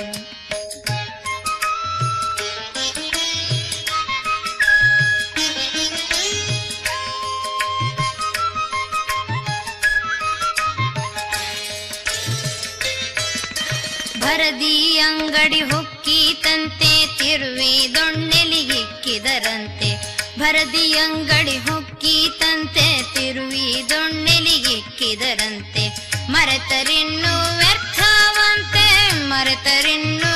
ಭರದಿ ಅಂಗಡಿ ಹೊಕ್ಕೀತಂತೆ ತಿರುವಿ ದೊಣ್ಣೆಲಿಗಿಕ್ಕಿದರಂತೆ ಭರದಿ ಅಂಗಡಿ ಹೊಕ್ಕೀತಂತೆ ತಿರುವಿ ದೊಣ್ಣೆಲಿಗಿಕ್ಕಿದರಂತೆ ಮರೆತರಿನ್ನು ವ್ಯರ್ಥವಂತೆ ಮರೆತರಿನ್ನು